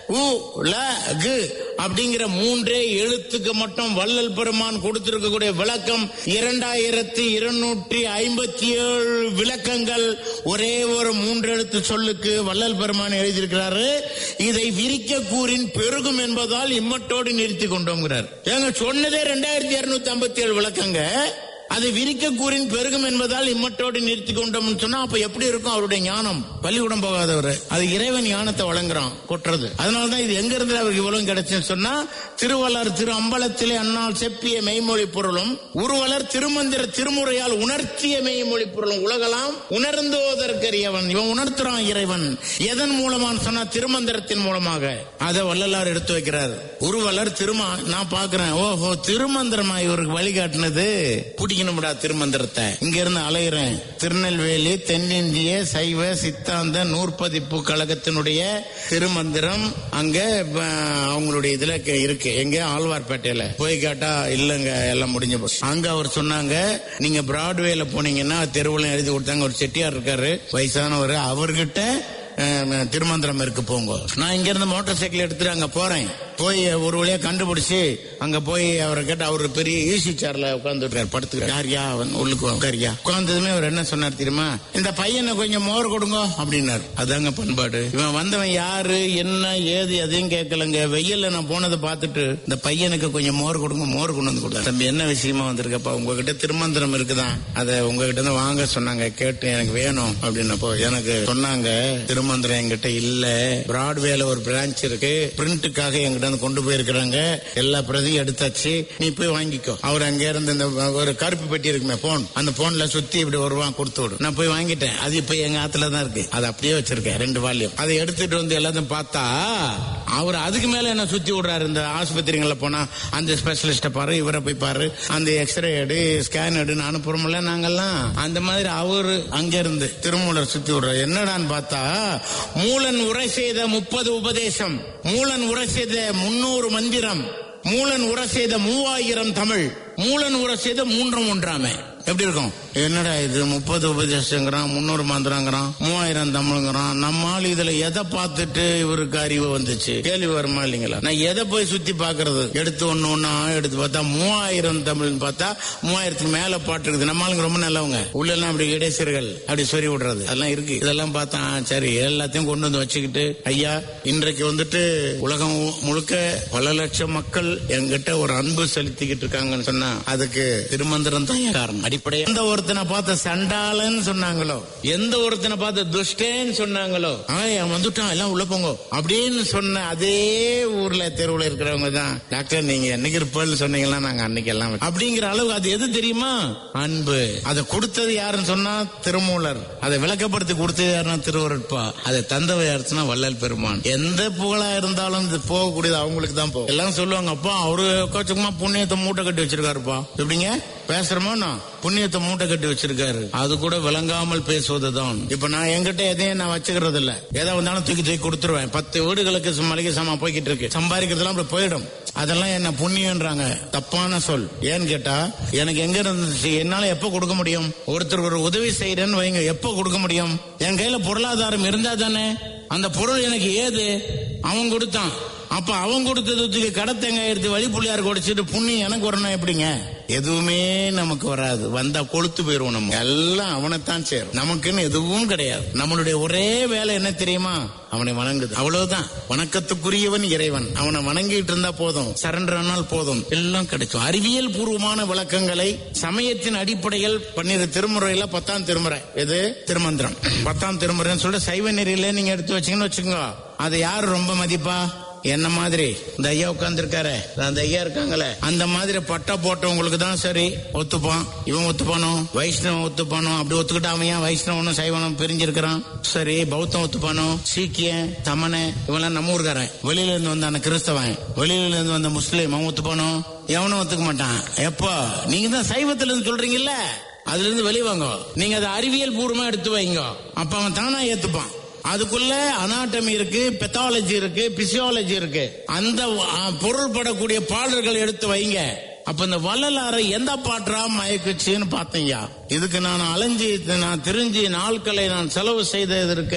உ ல கு அப்படிங்கிற மூன்றே எழுத்துக்கு மட்டும் வள்ளல் பெருமான் கொடுத்திருக்கக்கூடிய விளக்கம் இரண்டாயிரத்தி இருநூற்றி ஐம்பத்தி ஏழு விளக்கங்கள் ஒரே ஒரு மூன்று எழுத்து சொல்லுக்கு வள்ளல் பெருமான் எழுதியிருக்கிறாரு இதை விரிக்க கூறின் பெருகும் என்பதால் இம்மட்டோடு நிறுத்தி கொண்டோங்கிறார் ஏங்க சொன்னதே ரெண்டாயிரத்தி இருநூத்தி ஐம்பத்தி ஏழு விளக்கங்க அதை விரிக்க கூறின் பெருகும் என்பதால் இம்மட்டோடு நிறுத்தி கொண்டோம்னு சொன்னா அப்ப எப்படி இருக்கும் அவருடைய ஞானம் பள்ளிக்கூடம் போகாதவர் அது இறைவன் ஞானத்தை வழங்குறான் கொட்டுறது அதனாலதான் இது எங்க இருந்து அவருக்கு இவ்வளவு கிடைச்சுன்னு சொன்னா திருவள்ளர் திரு அம்பலத்திலே அன்னால் செப்பிய மெய்மொழி பொருளும் உருவலர் திருமந்திர திருமுறையால் உணர்த்திய மெய்மொழி பொருளும் உலகலாம் உணர்ந்தோதற்கரியவன் இவன் உணர்த்துறான் இறைவன் எதன் மூலமான்னு சொன்னா திருமந்திரத்தின் மூலமாக அதை வள்ளலார் எடுத்து வைக்கிறார் உருவலர் திருமா நான் பாக்குறேன் ஓஹோ திருமந்திரமா இவருக்கு வழிகாட்டினது பிடிக்கணும்டா திருமந்திரத்தை இங்க இருந்து அலையிறேன் திருநெல்வேலி தென்னிந்திய சைவ சித்தாந்த நூற்பதிப்பு கழகத்தினுடைய திருமந்திரம் அங்க அஹ், அவங்களுடைய இதுல க- இருக்கு எங்க ஆழ்வார்பேட்டையில போய் கேட்டா இல்லங்க எல்லாம் முடிஞ்ச போச்சு அங்க அவர் சொன்னாங்க நீங்க பிராட்வேல போனீங்கன்னா தெருவுல எழுதி கொடுத்தாங்க ஒரு செட்டியார் இருக்காரு வயசானவர் அவர்கிட்ட அஹ், திருமந்திரம் இருக்கு போங்க நான் இங்க இருந்து மோட்டார் சைக்கிள் எடுத்துட்டு அங்க போறேன் போய் ஒரு வழியா கண்டுபிடிச்சு அங்க போய் அவரை கேட்டு அவர் பெரிய ஈசி சேர்ல உட்கார்ந்து படுத்துக்கிறார் யாரியா அவன் உள்ளுக்கு உட்காரியா உட்கார்ந்ததுமே அவர் என்ன சொன்னார் தெரியுமா இந்த பையனை கொஞ்சம் மோர் கொடுங்க அப்படின்னாரு அதாங்க பண்பாடு இவன் வந்தவன் யாரு என்ன ஏது எதையும் கேட்கலங்க வெயில்ல நான் போனதை பார்த்துட்டு இந்த பையனுக்கு கொஞ்சம் மோர் கொடுங்க மோர் கொண்டு வந்து கொடுத்தாரு தம்பி என்ன விஷயமா வந்திருக்கப்பா உங்ககிட்ட திருமந்திரம் இருக்குதான் அதை உங்ககிட்ட இருந்து வாங்க சொன்னாங்க கேட்டு எனக்கு வேணும் அப்படின்னப்போ எனக்கு சொன்னாங்க திருமந்திரம் என்கிட்ட இல்ல பிராட்வேல ஒரு பிரான்ச் இருக்கு பிரிண்ட்டுக்காக என்கிட்ட இருந்து கொண்டு போயிருக்கிறாங்க எல்லா பிரதியும் எடுத்தாச்சு நீ போய் வாங்கிக்கோ அவர் அங்க இருந்து இந்த ஒரு கருப்பு பெட்டி இருக்குமே போன் அந்த போன்ல சுத்தி இப்படி ஒரு ரூபா கொடுத்து விடு நான் போய் வாங்கிட்டேன் அது இப்ப எங்க ஆத்துல தான் இருக்கு அது அப்படியே வச்சிருக்கேன் ரெண்டு வால்யூம் அதை எடுத்துட்டு வந்து எல்லாத்தையும் பார்த்தா அவர் அதுக்கு மேல என்ன சுத்தி விடுறாரு இந்த ஆஸ்பத்திரிகள்ல போனா அந்த ஸ்பெஷலிஸ்ட பாரு இவரை போய் பாரு அந்த எக்ஸ்ரே எடு ஸ்கேன் எடுன்னு அனுப்புறோம்ல நாங்கெல்லாம் அந்த மாதிரி அவரு அங்க இருந்து திருமூலர் சுத்தி விடுறாரு என்னடான்னு பார்த்தா மூலன் உரை செய்த முப்பது உபதேசம் மூலன் உரை செய்த முன்னூறு மந்திரம் மூலன் உரை செய்த மூவாயிரம் தமிழ் மூலன் உரை செய்த மூன்றும் ஒன்றாமே எப்படி இருக்கும் என்னடா இது முப்பது உபதேசங்கிறான் முன்னூறு மந்திரங்கிறான் மூவாயிரம் தமிழ்ங்கிறான் நம்மால் இதுல எதை பார்த்துட்டு இவருக்கு அறிவு வந்துச்சு கேள்வி வருமா இல்லைங்களா நான் எதை போய் சுத்தி பாக்குறது எடுத்து ஒண்ணு ஒண்ணா எடுத்து பார்த்தா மூவாயிரம் தமிழ்னு பார்த்தா மூவாயிரத்துக்கு மேல பாட்டு இருக்குது நம்மளுக்கு ரொம்ப நல்லவங்க உள்ள எல்லாம் அப்படி இடைசர்கள் அப்படி சொறி விடுறது அதெல்லாம் இருக்கு இதெல்லாம் பார்த்தா ஆ, சரி எல்லாத்தையும் கொண்டு வந்து வச்சுக்கிட்டு ஐயா இன்றைக்கு வந்துட்டு உலகம் முழுக்க பல லட்சம் மக்கள் என்கிட்ட ஒரு அன்பு செலுத்திக்கிட்டு இருக்காங்கன்னு சொன்னா அதுக்கு திருமந்திரம் தான் காரணம் அடிப்படை எந்த ஒருத்தனை பார்த்த சண்டாளன்னு சொன்னாங்களோ எந்த ஒருத்தனை பார்த்த துஷ்டேன்னு சொன்னாங்களோ அவன் அவன் வந்துட்டான் எல்லாம் உள்ள போங்க அப்படின்னு சொன்ன அதே ஊர்ல தெருவுல இருக்கிறவங்க தான் டாக்டர் நீங்க என்னைக்கு இருப்பேன்னு சொன்னீங்கன்னா நாங்க அன்னைக்கு எல்லாம் அப்படிங்கிற அளவு அது எது தெரியுமா அன்பு அதை கொடுத்தது யாருன்னு சொன்னா திருமூலர் அதை விளக்கப்படுத்தி கொடுத்தது யாருன்னா திருவருட்பா அதை தந்தவை யாருச்சுன்னா வள்ளல் பெருமான் எந்த புகழா இருந்தாலும் இது போகக்கூடியது அவங்களுக்கு தான் போகும் எல்லாம் சொல்லுவாங்க அப்பா அவரு சும்மா புண்ணியத்தை மூட்டை கட்டி வச்சிருக்காருப்பா எப்படிங்க பேசுறோமோ நான் புண்ணியத்தை மூட்டை கட்டி வச்சிருக்காரு அது கூட விளங்காமல் பேசுவதுதான் இப்ப நான் என்கிட்ட எதையும் நான் வச்சுக்கிறது இல்ல எதை வந்தாலும் தூக்கி தூக்கி கொடுத்துருவேன் பத்து வீடுகளுக்கு சு- மளிகை சாமான் போய்கிட்டு இருக்கு சம்பாதிக்கிறதுலாம் அப்படி போயிடும் அதெல்லாம் என்ன புண்ணியன்றாங்க தப்பான சொல் ஏன்னு கேட்டா எனக்கு எங்க இருந்துச்சு என்னால எப்ப கொடுக்க முடியும் ஒருத்தர் ஒரு உதவி செய்யறேன்னு வைங்க எப்ப கொடுக்க முடியும் என் கையில பொருளாதாரம் இருந்தா தானே அந்த பொருள் எனக்கு ஏது அவன் கொடுத்தான் அப்ப அவன் கொடுத்ததுக்கு கடத்தங்காய் எடுத்து வழி புள்ளியார் குடிச்சிட்டு புண்ணியம் எனக்கு வரணும் எப்படிங்க எதுவுமே நமக்கு வராது வந்தா கொளுத்து போயிருவோம் நம்ம எல்லாம் அவனைத்தான் சேரும் நமக்குன்னு எதுவும் கிடையாது நம்மளுடைய ஒரே வேலை என்ன தெரியுமா அவனை வணங்குது அவ்வளவுதான் வணக்கத்துக்குரியவன் இறைவன் அவனை வணங்கிட்டு இருந்தா போதும் சரண்டர் ஆனால் போதும் எல்லாம் கிடைக்கும் அறிவியல் பூர்வமான விளக்கங்களை சமயத்தின் அடிப்படையில் பன்னிரு திருமுறையில பத்தாம் திருமுறை எது திருமந்திரம் பத்தாம் திருமுறைன்னு சொல்லிட்டு சைவ நெறியில நீங்க எடுத்து வச்சீங்கன்னு வச்சுக்கோங்க அதை யாரு ரொம்ப மதிப்பா என்ன மாதிரி இந்த ஐயா உட்கார்ந்துருக்காரு அந்த ஐயா இருக்காங்களே அந்த மாதிரி பட்டா போட்டவங்களுக்கு தான் சரி ஒத்துப்பான் இவன் ஒத்துப்பானோ வைஷ்ணவன் ஒத்துப்பானோ அப்படி ஒத்துக்கிட்டா அவன் ஏன் வைஷ்ணவனும் சைவனும் பிரிஞ்சிருக்கிறான் சரி பௌத்தம் ஒத்துப்பானோ சீக்கியன் தமன இவெல்லாம் நம்ம ஊருக்காரன் வெளியில இருந்து வந்தான கிறிஸ்தவன் வெளியில இருந்து வந்த முஸ்லீம் அவன் ஒத்துப்பானோ எவனும் ஒத்துக்க மாட்டான் எப்போ நீங்க தான் சைவத்துல இருந்து சொல்றீங்கல்ல அதுல இருந்து வெளியே வாங்க நீங்க அதை அறிவியல் பூர்வமா எடுத்து வைங்க அப்ப அவன் தானா ஏத்துப்பான் அதுக்குள்ள அனாட்டமி இருக்கு பெத்தாலஜி இருக்கு பிசியாலஜி இருக்கு அந்த ஆ, பொருள்படக்கூடிய பாடல்கள் எடுத்து வைங்க அப்ப இந்த வள்ளலாரை எந்த பாட்டா மயக்குச்சுன்னு பார்த்தீங்க இதுக்கு நான் அலைஞ்சு நான் தெரிஞ்சு நாட்களை நான் செலவு செய்தது இருக்க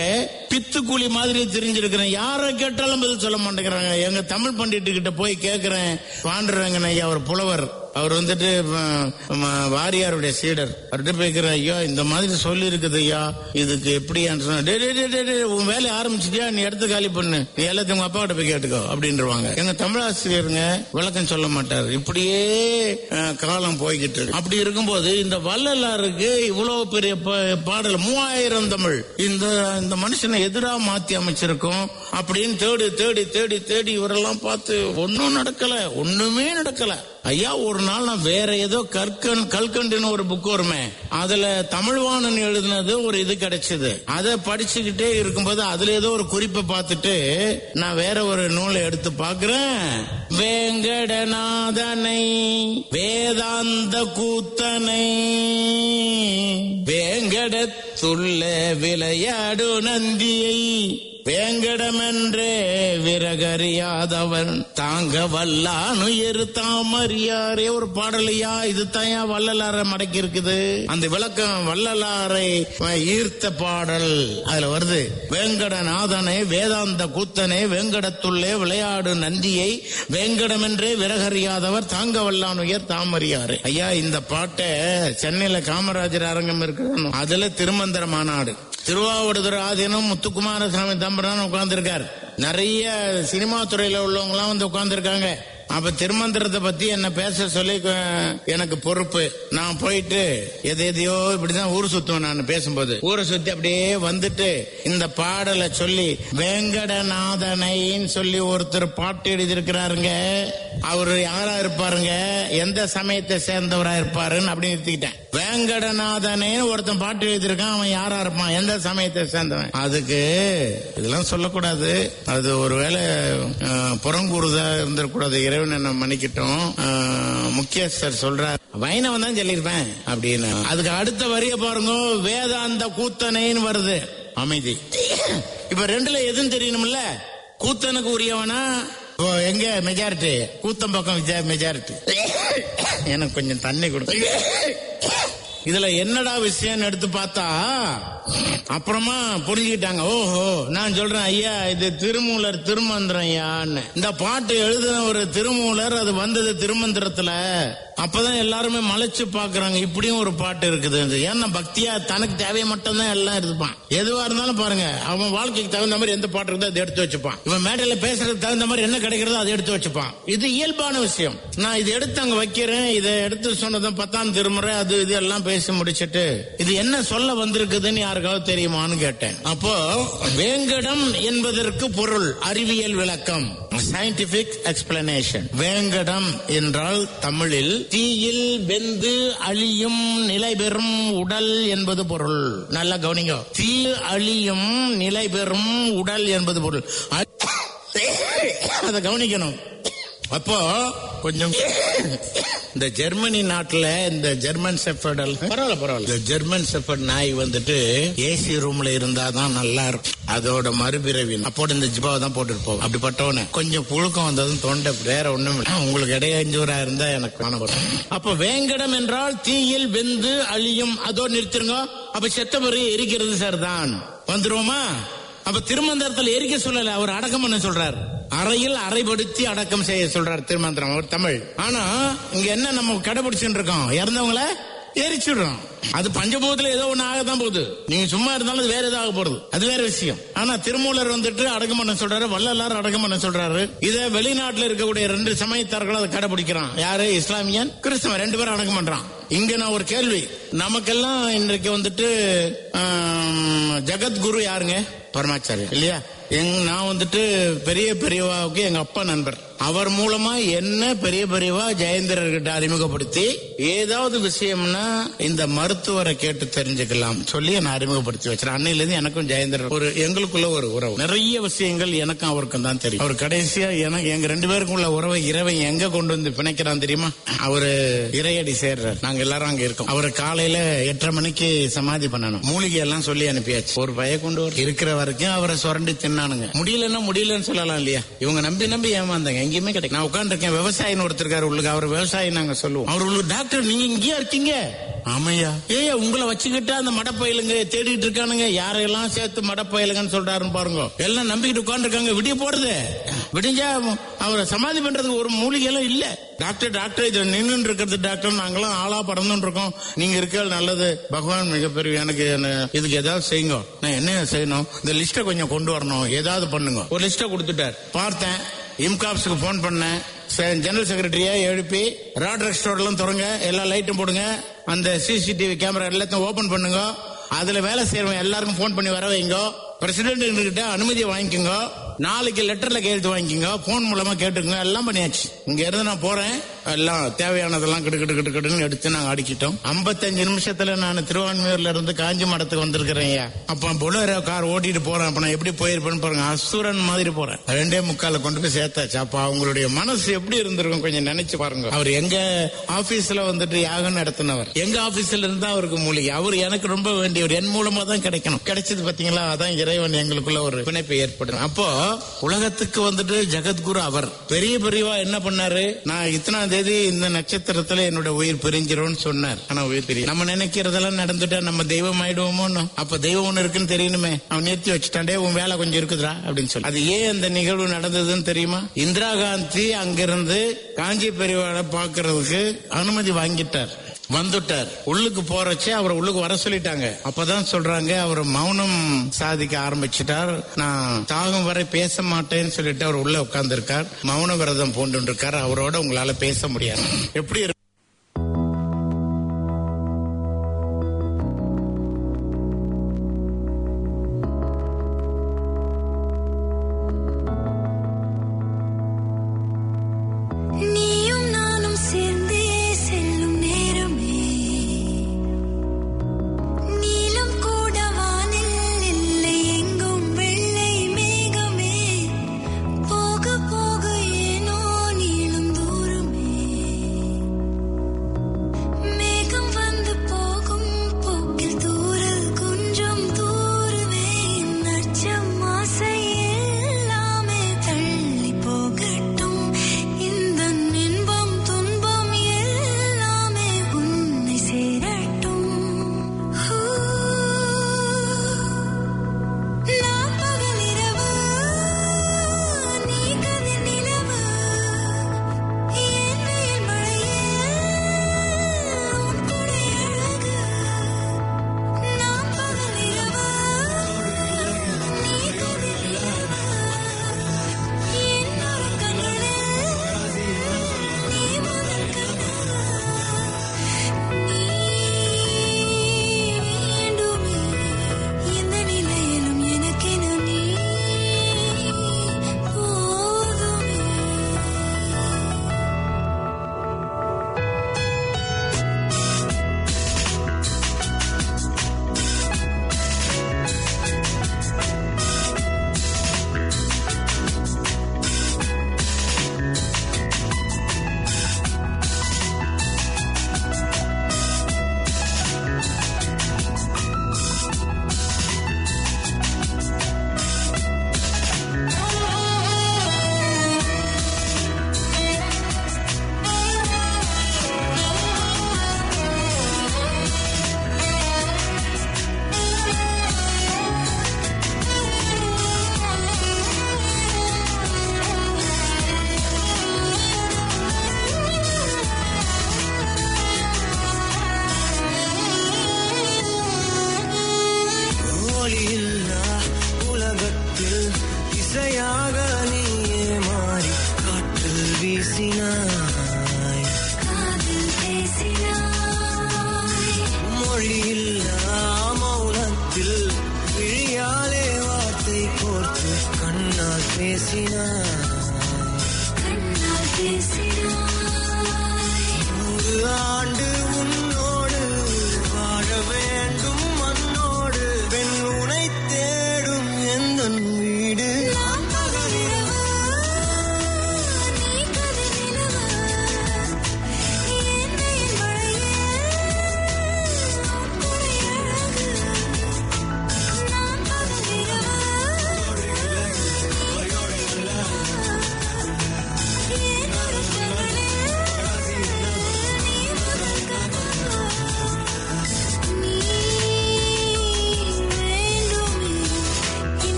பித்துக்கூலி மாதிரி தெரிஞ்சிருக்கிறேன் யாரை கேட்டாலும் பதில் சொல்ல மாட்டேங்கிறாங்க எங்க தமிழ் பண்டிட்டு கிட்ட போய் கேட்கிறேன் பாண்டுறவங்க ஐயா அவர் புலவர் அவர் வந்துட்டு ம- ம- வாரியாருடைய சீடர் அவர்கிட்ட போய்க்கிறேன் ஐயா இந்த மாதிரி சொல்லி இருக்குது ஐயா இதுக்கு எப்படி சொன்னா "டேய், டேய், டேய், டேய், டேய், உன் வேலையை ஆரம்பிச்சிட்டியா நீ எடுத்து காலி பண்ணு நீ எல்லாத்தையும் உங்க அப்பா கிட்ட போய் கேட்டுக்கோ அப்படின்றவாங்க எங்க தமிழாசிரியருங்க விளக்கம் சொல்ல மாட்டார் இப்படியே அஹ், காலம் போய்கிட்டு இருக்கு அப்படி இருக்கும்போது இந்த வள்ளலாருக்கு இவ்வளவு பெரிய ப- பாடல் மூவாயிரம் தமிழ் இந்த இந்த மனுஷனை எதிரா மாத்தி அமைச்சிருக்கோம் அப்படின்னு தேடி தேடி தேடி தேடி இவரெல்லாம் பார்த்து ஒன்னும் நடக்கல ஒண்ணுமே நடக்கல ஐயா ஒரு நாள் நான் வேற ஏதோ கற்கன் கல்கண்டுன்னு ஒரு புக் வருமே அதுல தமிழ்வாணன் எழுதினது ஒரு இது கிடைச்சது அதை படிச்சுக்கிட்டே இருக்கும்போது அதுல ஏதோ ஒரு குறிப்பை பார்த்துட்டு நான் வேற ஒரு நூலை எடுத்து பார்க்கிறேன் வேங்கடநாதனை வேதாந்த கூத்தனை வேங்கடத்துள்ள விளையாடு நந்தியை வேங்கடமென்றே விரகறியாதவன் தாங்க வல்லானு எரு தாமறியாரே ஒரு பாடலையா இது தான் வள்ளலார மடக்கி இருக்குது அந்த விளக்கம் வள்ளலாரை ஈர்த்த பாடல் அதுல வருது வேங்கடநாதனை வேதாந்த கூத்தனை வேங்கடத்துள்ளே விளையாடு நந்தியை வேங்கடமென்றே விரகறியாதவர் தாங்க வல்லான் உயர் தாமறியாரு ஐயா இந்த பாட்டை சென்னையில காமராஜர் அரங்கம் இருக்கிறோம் அதுல திருமந்திர மாநாடு திருவாவடுதுறை ஆதீனம் முத்துக்குமாரசாமி தம்பரான் உட்கார்ந்துருக்கார் நிறைய சினிமா துறையில உள்ளவங்க எல்லாம் வந்து உட்கார்ந்துருக்காங்க அப்ப திருமந்திரத்தை பத்தி என்ன பேச சொல்லி அஹ், எனக்கு பொறுப்பு நான் போயிட்டு எதை எதையோ இப்படிதான் ஊர் சுத்துவேன் நான் பேசும்போது ஊரை சுத்தி அப்படியே வந்துட்டு இந்த பாடலை சொல்லி வேங்கடநாதனைன்னு சொல்லி ஒருத்தர் பாட்டு எழுதியிருக்கிறாருங்க அவரு யாரா இருப்பாருங்க எந்த சமயத்தை சேர்ந்தவரா இருப்பாருன்னு அப்படி நிறுத்திக்கிட்டேன் வேங்கடநாதனே ஒருத்தன் பாட்டு எழுதியிருக்கான் அவன் யாரா இருப்பான் எந்த சமயத்தை சேர்ந்தவன் அதுக்கு இதெல்லாம் சொல்லக்கூடாது அது ஒருவேளை அஹ், புறங்கூறுதா இருந்திருக்கூடாது இறைவன் என்ன மன்னிக்கட்டும் அஹ், முக்கியஸ்தர் சொல்றார் வைணவன் தான் சொல்லியிருப்பேன் அப்படின்னு அதுக்கு அடுத்த வரிய பாருங்க வேதாந்த கூத்தனைன்னு வருது அமைதி இப்ப ரெண்டுல எதுவும் தெரியணும்ல கூத்தனுக்கு உரியவனா ஓ, எங்க மெஜாரிட்டி கூத்தம் பக்கம் மெஜாரிட்டி எனக்கு கொஞ்சம் தண்ணி கொடு இதுல என்னடா விஷயம் எடுத்து பார்த்தா அப்புறமா புரிஞ்சுக்கிட்டாங்க ஓஹோ நான் சொல்றேன் ஐயா இது திருமூலர் திருமந்திரம் ஐயான்னு இந்த பாட்டு எழுதின ஒரு திருமூலர் அது வந்தது திருமந்திரத்துல அப்பதான் எல்லாருமே மலைச்சு பாக்குறாங்க இப்படியும் ஒரு பாட்டு இருக்குது இது. ஏன்னா பக்தியா தனக்கு தேவையை மட்டும் தான் எல்லாம் இருப்பான் எதுவா இருந்தாலும் பாருங்க அவன் வாழ்க்கைக்கு தகுந்த மாதிரி எந்த பாட்டு இருக்குதோ அதை எடுத்து வச்சுப்பான் இவன் மேடையில பேசுறதுக்கு தகுந்த மாதிரி என்ன கிடைக்கிறதோ அதை எடுத்து வச்சுப்பான் இது இயல்பான விஷயம் நான் இது எடுத்து அங்க வைக்கிறேன் இதை எடுத்து சொன்னதும் பத்தாம் திருமுறை அது இது எல்லாம் பேசி முடிச்சிட்டு இது என்ன சொல்ல வந்திருக்குதுன்னு யாருக்காவது தெரியுமான்னு கேட்டேன் அப்போ வேங்கடம் என்பதற்கு பொருள் அறிவியல் விளக்கம் சயின்டிபிக் எக்ஸ்பிளனேஷன் வேங்கடம் என்றால் தமிழில் தீயில் வெந்து அழியும் நிலை பெறும் உடல் என்பது பொருள் நல்லா கவனிங்க தீ அழியும் நிலை பெறும் உடல் என்பது பொருள் அதை கவனிக்கணும் அப்போ கொஞ்சம் இந்த ஜெர்மனி நாட்டுல இந்த ஜெர்மன் செஃபர்ட் பரவாயில்ல பரவாயில்ல இந்த ஜெர்மன் செஃபர்ட் நாய் வந்துட்டு ஏசி ரூம்ல இருந்தாதான் நல்லா இருக்கும் அதோட மறுபிறவி அப்போட இந்த ஜிபாவை தான் போட்டுட்டு போகும் அப்படிப்பட்டவன கொஞ்சம் புழுக்கம் வந்ததும் தொண்டை வேற ஒண்ணும் இல்லை உங்களுக்கு இடையஞ்சூரா இருந்தா எனக்கு காணப்படும் அப்ப வேங்கடம் என்றால் தீயில் வெந்து அழியும் அதோ நிறுத்திருங்க அப்ப செத்த பிறகு எரிக்கிறது சார் தான் வந்துருவோமா அப்ப திருமந்திரத்தில் எரிக்க சொல்லல அவர் அடக்கம் பண்ண சொல்றார் அறையில் அறைபடுத்தி அடக்கம் செய்ய சொல்றார் திருமந்திரம் அவர் தமிழ் ஆனா இங்க என்ன நம்ம கடைபிடிச்சுட்டு இருக்கோம் இறந்தவங்கள எரிச்சிடுறோம் அது பஞ்சபூதத்துல ஏதோ ஒண்ணு ஆகத்தான் போகுது நீங்க சும்மா இருந்தாலும் அது வேற ஏதாவது போறது அது வேற விஷயம் ஆனா திருமூலர் வந்துட்டு அடக்கம் பண்ண சொல்றாரு வள்ளலார் அடக்கம் பண்ண சொல்றாரு இத வெளிநாட்டுல இருக்கக்கூடிய ரெண்டு சமயத்தார்கள் அதை கடைபிடிக்கிறான் யாரு இஸ்லாமியன் கிறிஸ்தவன் ரெண்டு பேரும் அடக்கம் பண்றான் இங்க நான் ஒரு கேள்வி நமக்கெல்லாம் இன்றைக்கு வந்துட்டு ஆம், ஜகத்குரு யாருங்க பரமாச்சாரி இல்லையா எங் நான் வந்துட்டு பெரிய பெரியவாவுக்கு எங்க அப்பா நண்பர் அவர் மூலமா என்ன பெரிய பெரியவா ஜெயந்திரர்கிட்ட அறிமுகப்படுத்தி ஏதாவது விஷயம்னா இந்த மருத்துவரை கேட்டு தெரிஞ்சுக்கலாம் சொல்லி என்னை அறிமுகப்படுத்தி வச்சார் அன்னையில இருந்து எனக்கும் ஜெயந்திரர் ஒரு எங்களுக்குள்ள ஒரு உறவு நிறைய விஷயங்கள் எனக்கும் அவருக்கும் தான் தெரியும் அவர் கடைசியா எனக்கு எங்க ரெண்டு பேருக்கும் உள்ள உறவை இரவை எங்க கொண்டு வந்து பிணைக்கிறான் தெரியுமா அவரு இறையடி சேர்றார் நாங்க எல்லாரும் அங்க இருக்கோம் அவரை காலையில எட்டரை மணிக்கு சமாதி பண்ணணும் மூலிகை எல்லாம் சொல்லி அனுப்பியாச்சு ஒரு பய கொண்டு வர இருக்கிற வரைக்கும் அவரை சுரண்டி தின்னானுங்க முடியலன்னா முடியலன்னு சொல்லலாம் இல்லையா இவங்க நம்பி நம்பி ஏமாந்தாங்க எங்கேயுமே கிடைக்கும் நான் உட்காந்துருக்கேன் விவசாயின்னு ஒருத்தர் இருக்காரு உள்ளுக்கு அவர் விவசாயி நாங்க சொல்லுவோம் அவர் உள்ளு டாக்டர் நீங்க இங்கேயா இருக்கீங்க ஆமையா ஏய் உங்களை வச்சுக்கிட்டு அந்த மடப்பயலுங்க தேடிட்டு இருக்கானுங்க யாரையெல்லாம் சேர்த்து மடப்பயலுங்கன்னு சொல்றாருன்னு பாருங்க எல்லாம் நம்பிக்கிட்டு உட்காந்துருக்காங்க விடிய போறது விடிஞ்சா அவரை சமாதி பண்றதுக்கு ஒரு மூலிகை எல்லாம் இல்ல டாக்டர் டாக்டர் இதுல நின்று இருக்கிறது டாக்டர் நாங்களாம் ஆளா பறந்துட்டு இருக்கோம் நீங்க இருக்க நல்லது பகவான் மிகப்பெரிய எனக்கு என்ன- இதுக்கு ஏதாவது செய்யுங்க நான் என்ன செய்யணும் இந்த லிஸ்ட்டை கொஞ்சம் கொண்டு வரணும் ஏதாவது பண்ணுங்க ஒரு லிஸ்ட்டை கொடுத்துட்டார் பார்த்தேன் இம்காப்ஸுக்கு போன் பண்ணேன் செ- ஜெனரல் செக்ரட்டரியா எழுப்பி ராட் ரெஸ்டாரண்ட்லாம் திறங்க எல்லா லைட்டும் போடுங்க அந்த சிசிடிவி கேமரா எல்லாத்தையும் ஓபன் பண்ணுங்க அதுல வேலை செய்யறவங்க எல்லாருக்கும் போன் பண்ணி வர வைங்க பிரசிடென்ட் கிட்ட அனுமதியை வாங்கிக்கோங்க நாளைக்கு லெட்டர்ல கையெழுத்து வாங்கிக்கோங்க போன் மூலமா கேட்டுக்கோங்க எல்லாம் பண்ணியாச்சு இங்க இருந்து நான் போறேன் எல்லாம் தேவையானதெல்லாம் கிடு கிடு கிடு கிடுன்னு எடுத்து நாங்க அடிக்கிட்டோம் 55 நிமிஷத்துல நான் திருவான்மையூர்ல இருந்து காஞ்சி மடத்துக்கு வந்திருக்கிறேன் ஐயா அப்ப பொலேரோ கார் ஓட்டிட்டு போறேன் அப்ப நான் எப்படி போயிருப்பேன்னு பாருங்க அசுரன் மாதிரி போறேன் ரெண்டே முக்கால கொண்டு போய் சேர்த்தாச்சு அப்ப அவங்களுடைய மனசு எப்படி இருந்திருக்கும் கொஞ்சம் நினைச்சு பாருங்க அவர் எங்க ஆபீஸ்ல வந்துட்டு யாகம் நடத்தினவர் எங்க ஆபீஸ்ல இருந்தா அவருக்கு மூலிகை அவர் எனக்கு ரொம்ப வேண்டியவர் என் மூலமா தான் கிடைக்கணும் கிடைச்சது பாத்தீங்களா அதான் இறைவன் எங்களுக்குள்ள ஒரு பிணைப்பு ஏற்படும் அப்போ உலகத்துக்கு வந்துட்டு ஜெகத்குரு அவர் பெரிய பெரியவா என்ன பண்ணாரு நான் இத்தனாம் தேதி இந்த நட்சத்திரத்துல என்னோட உயிர் பிரிஞ்சிரும்னு சொன்னார் ஆனா உயிர் பிரி நம்ம நினைக்கிறதெல்லாம் நடந்துட்டா நம்ம தெய்வம் ஆயிடுவோமோ அப்ப தெய்வம் ஒண்ணு இருக்குன்னு தெரியணுமே அவன் நிறுத்தி வச்சுட்டாண்டே உன் வேலை கொஞ்சம் இருக்குதுடா அப்படின்னு சொல்லி அது ஏன் அந்த நிகழ்வு நடந்ததுன்னு தெரியுமா இந்திரா காந்தி அங்கிருந்து காஞ்சி பெரியவாளை பாக்குறதுக்கு அனுமதி வாங்கிட்டார் வந்துட்டார் உள்ளுக்கு போறச்சே அவரை உள்ளுக்கு வர சொல்லிட்டாங்க அப்பதான் சொல்றாங்க அவர் மௌனம் சாதிக்க ஆரம்பிச்சிட்டார் நான் தாகும் வரை பேச மாட்டேன்னு சொல்லிட்டு அவர் உள்ள உட்கார்ந்து இருக்கார் மௌன விரதம் பூண்டு இருக்கார் அவரோட உங்களால பேச முடியாது எப்படி இருக்கு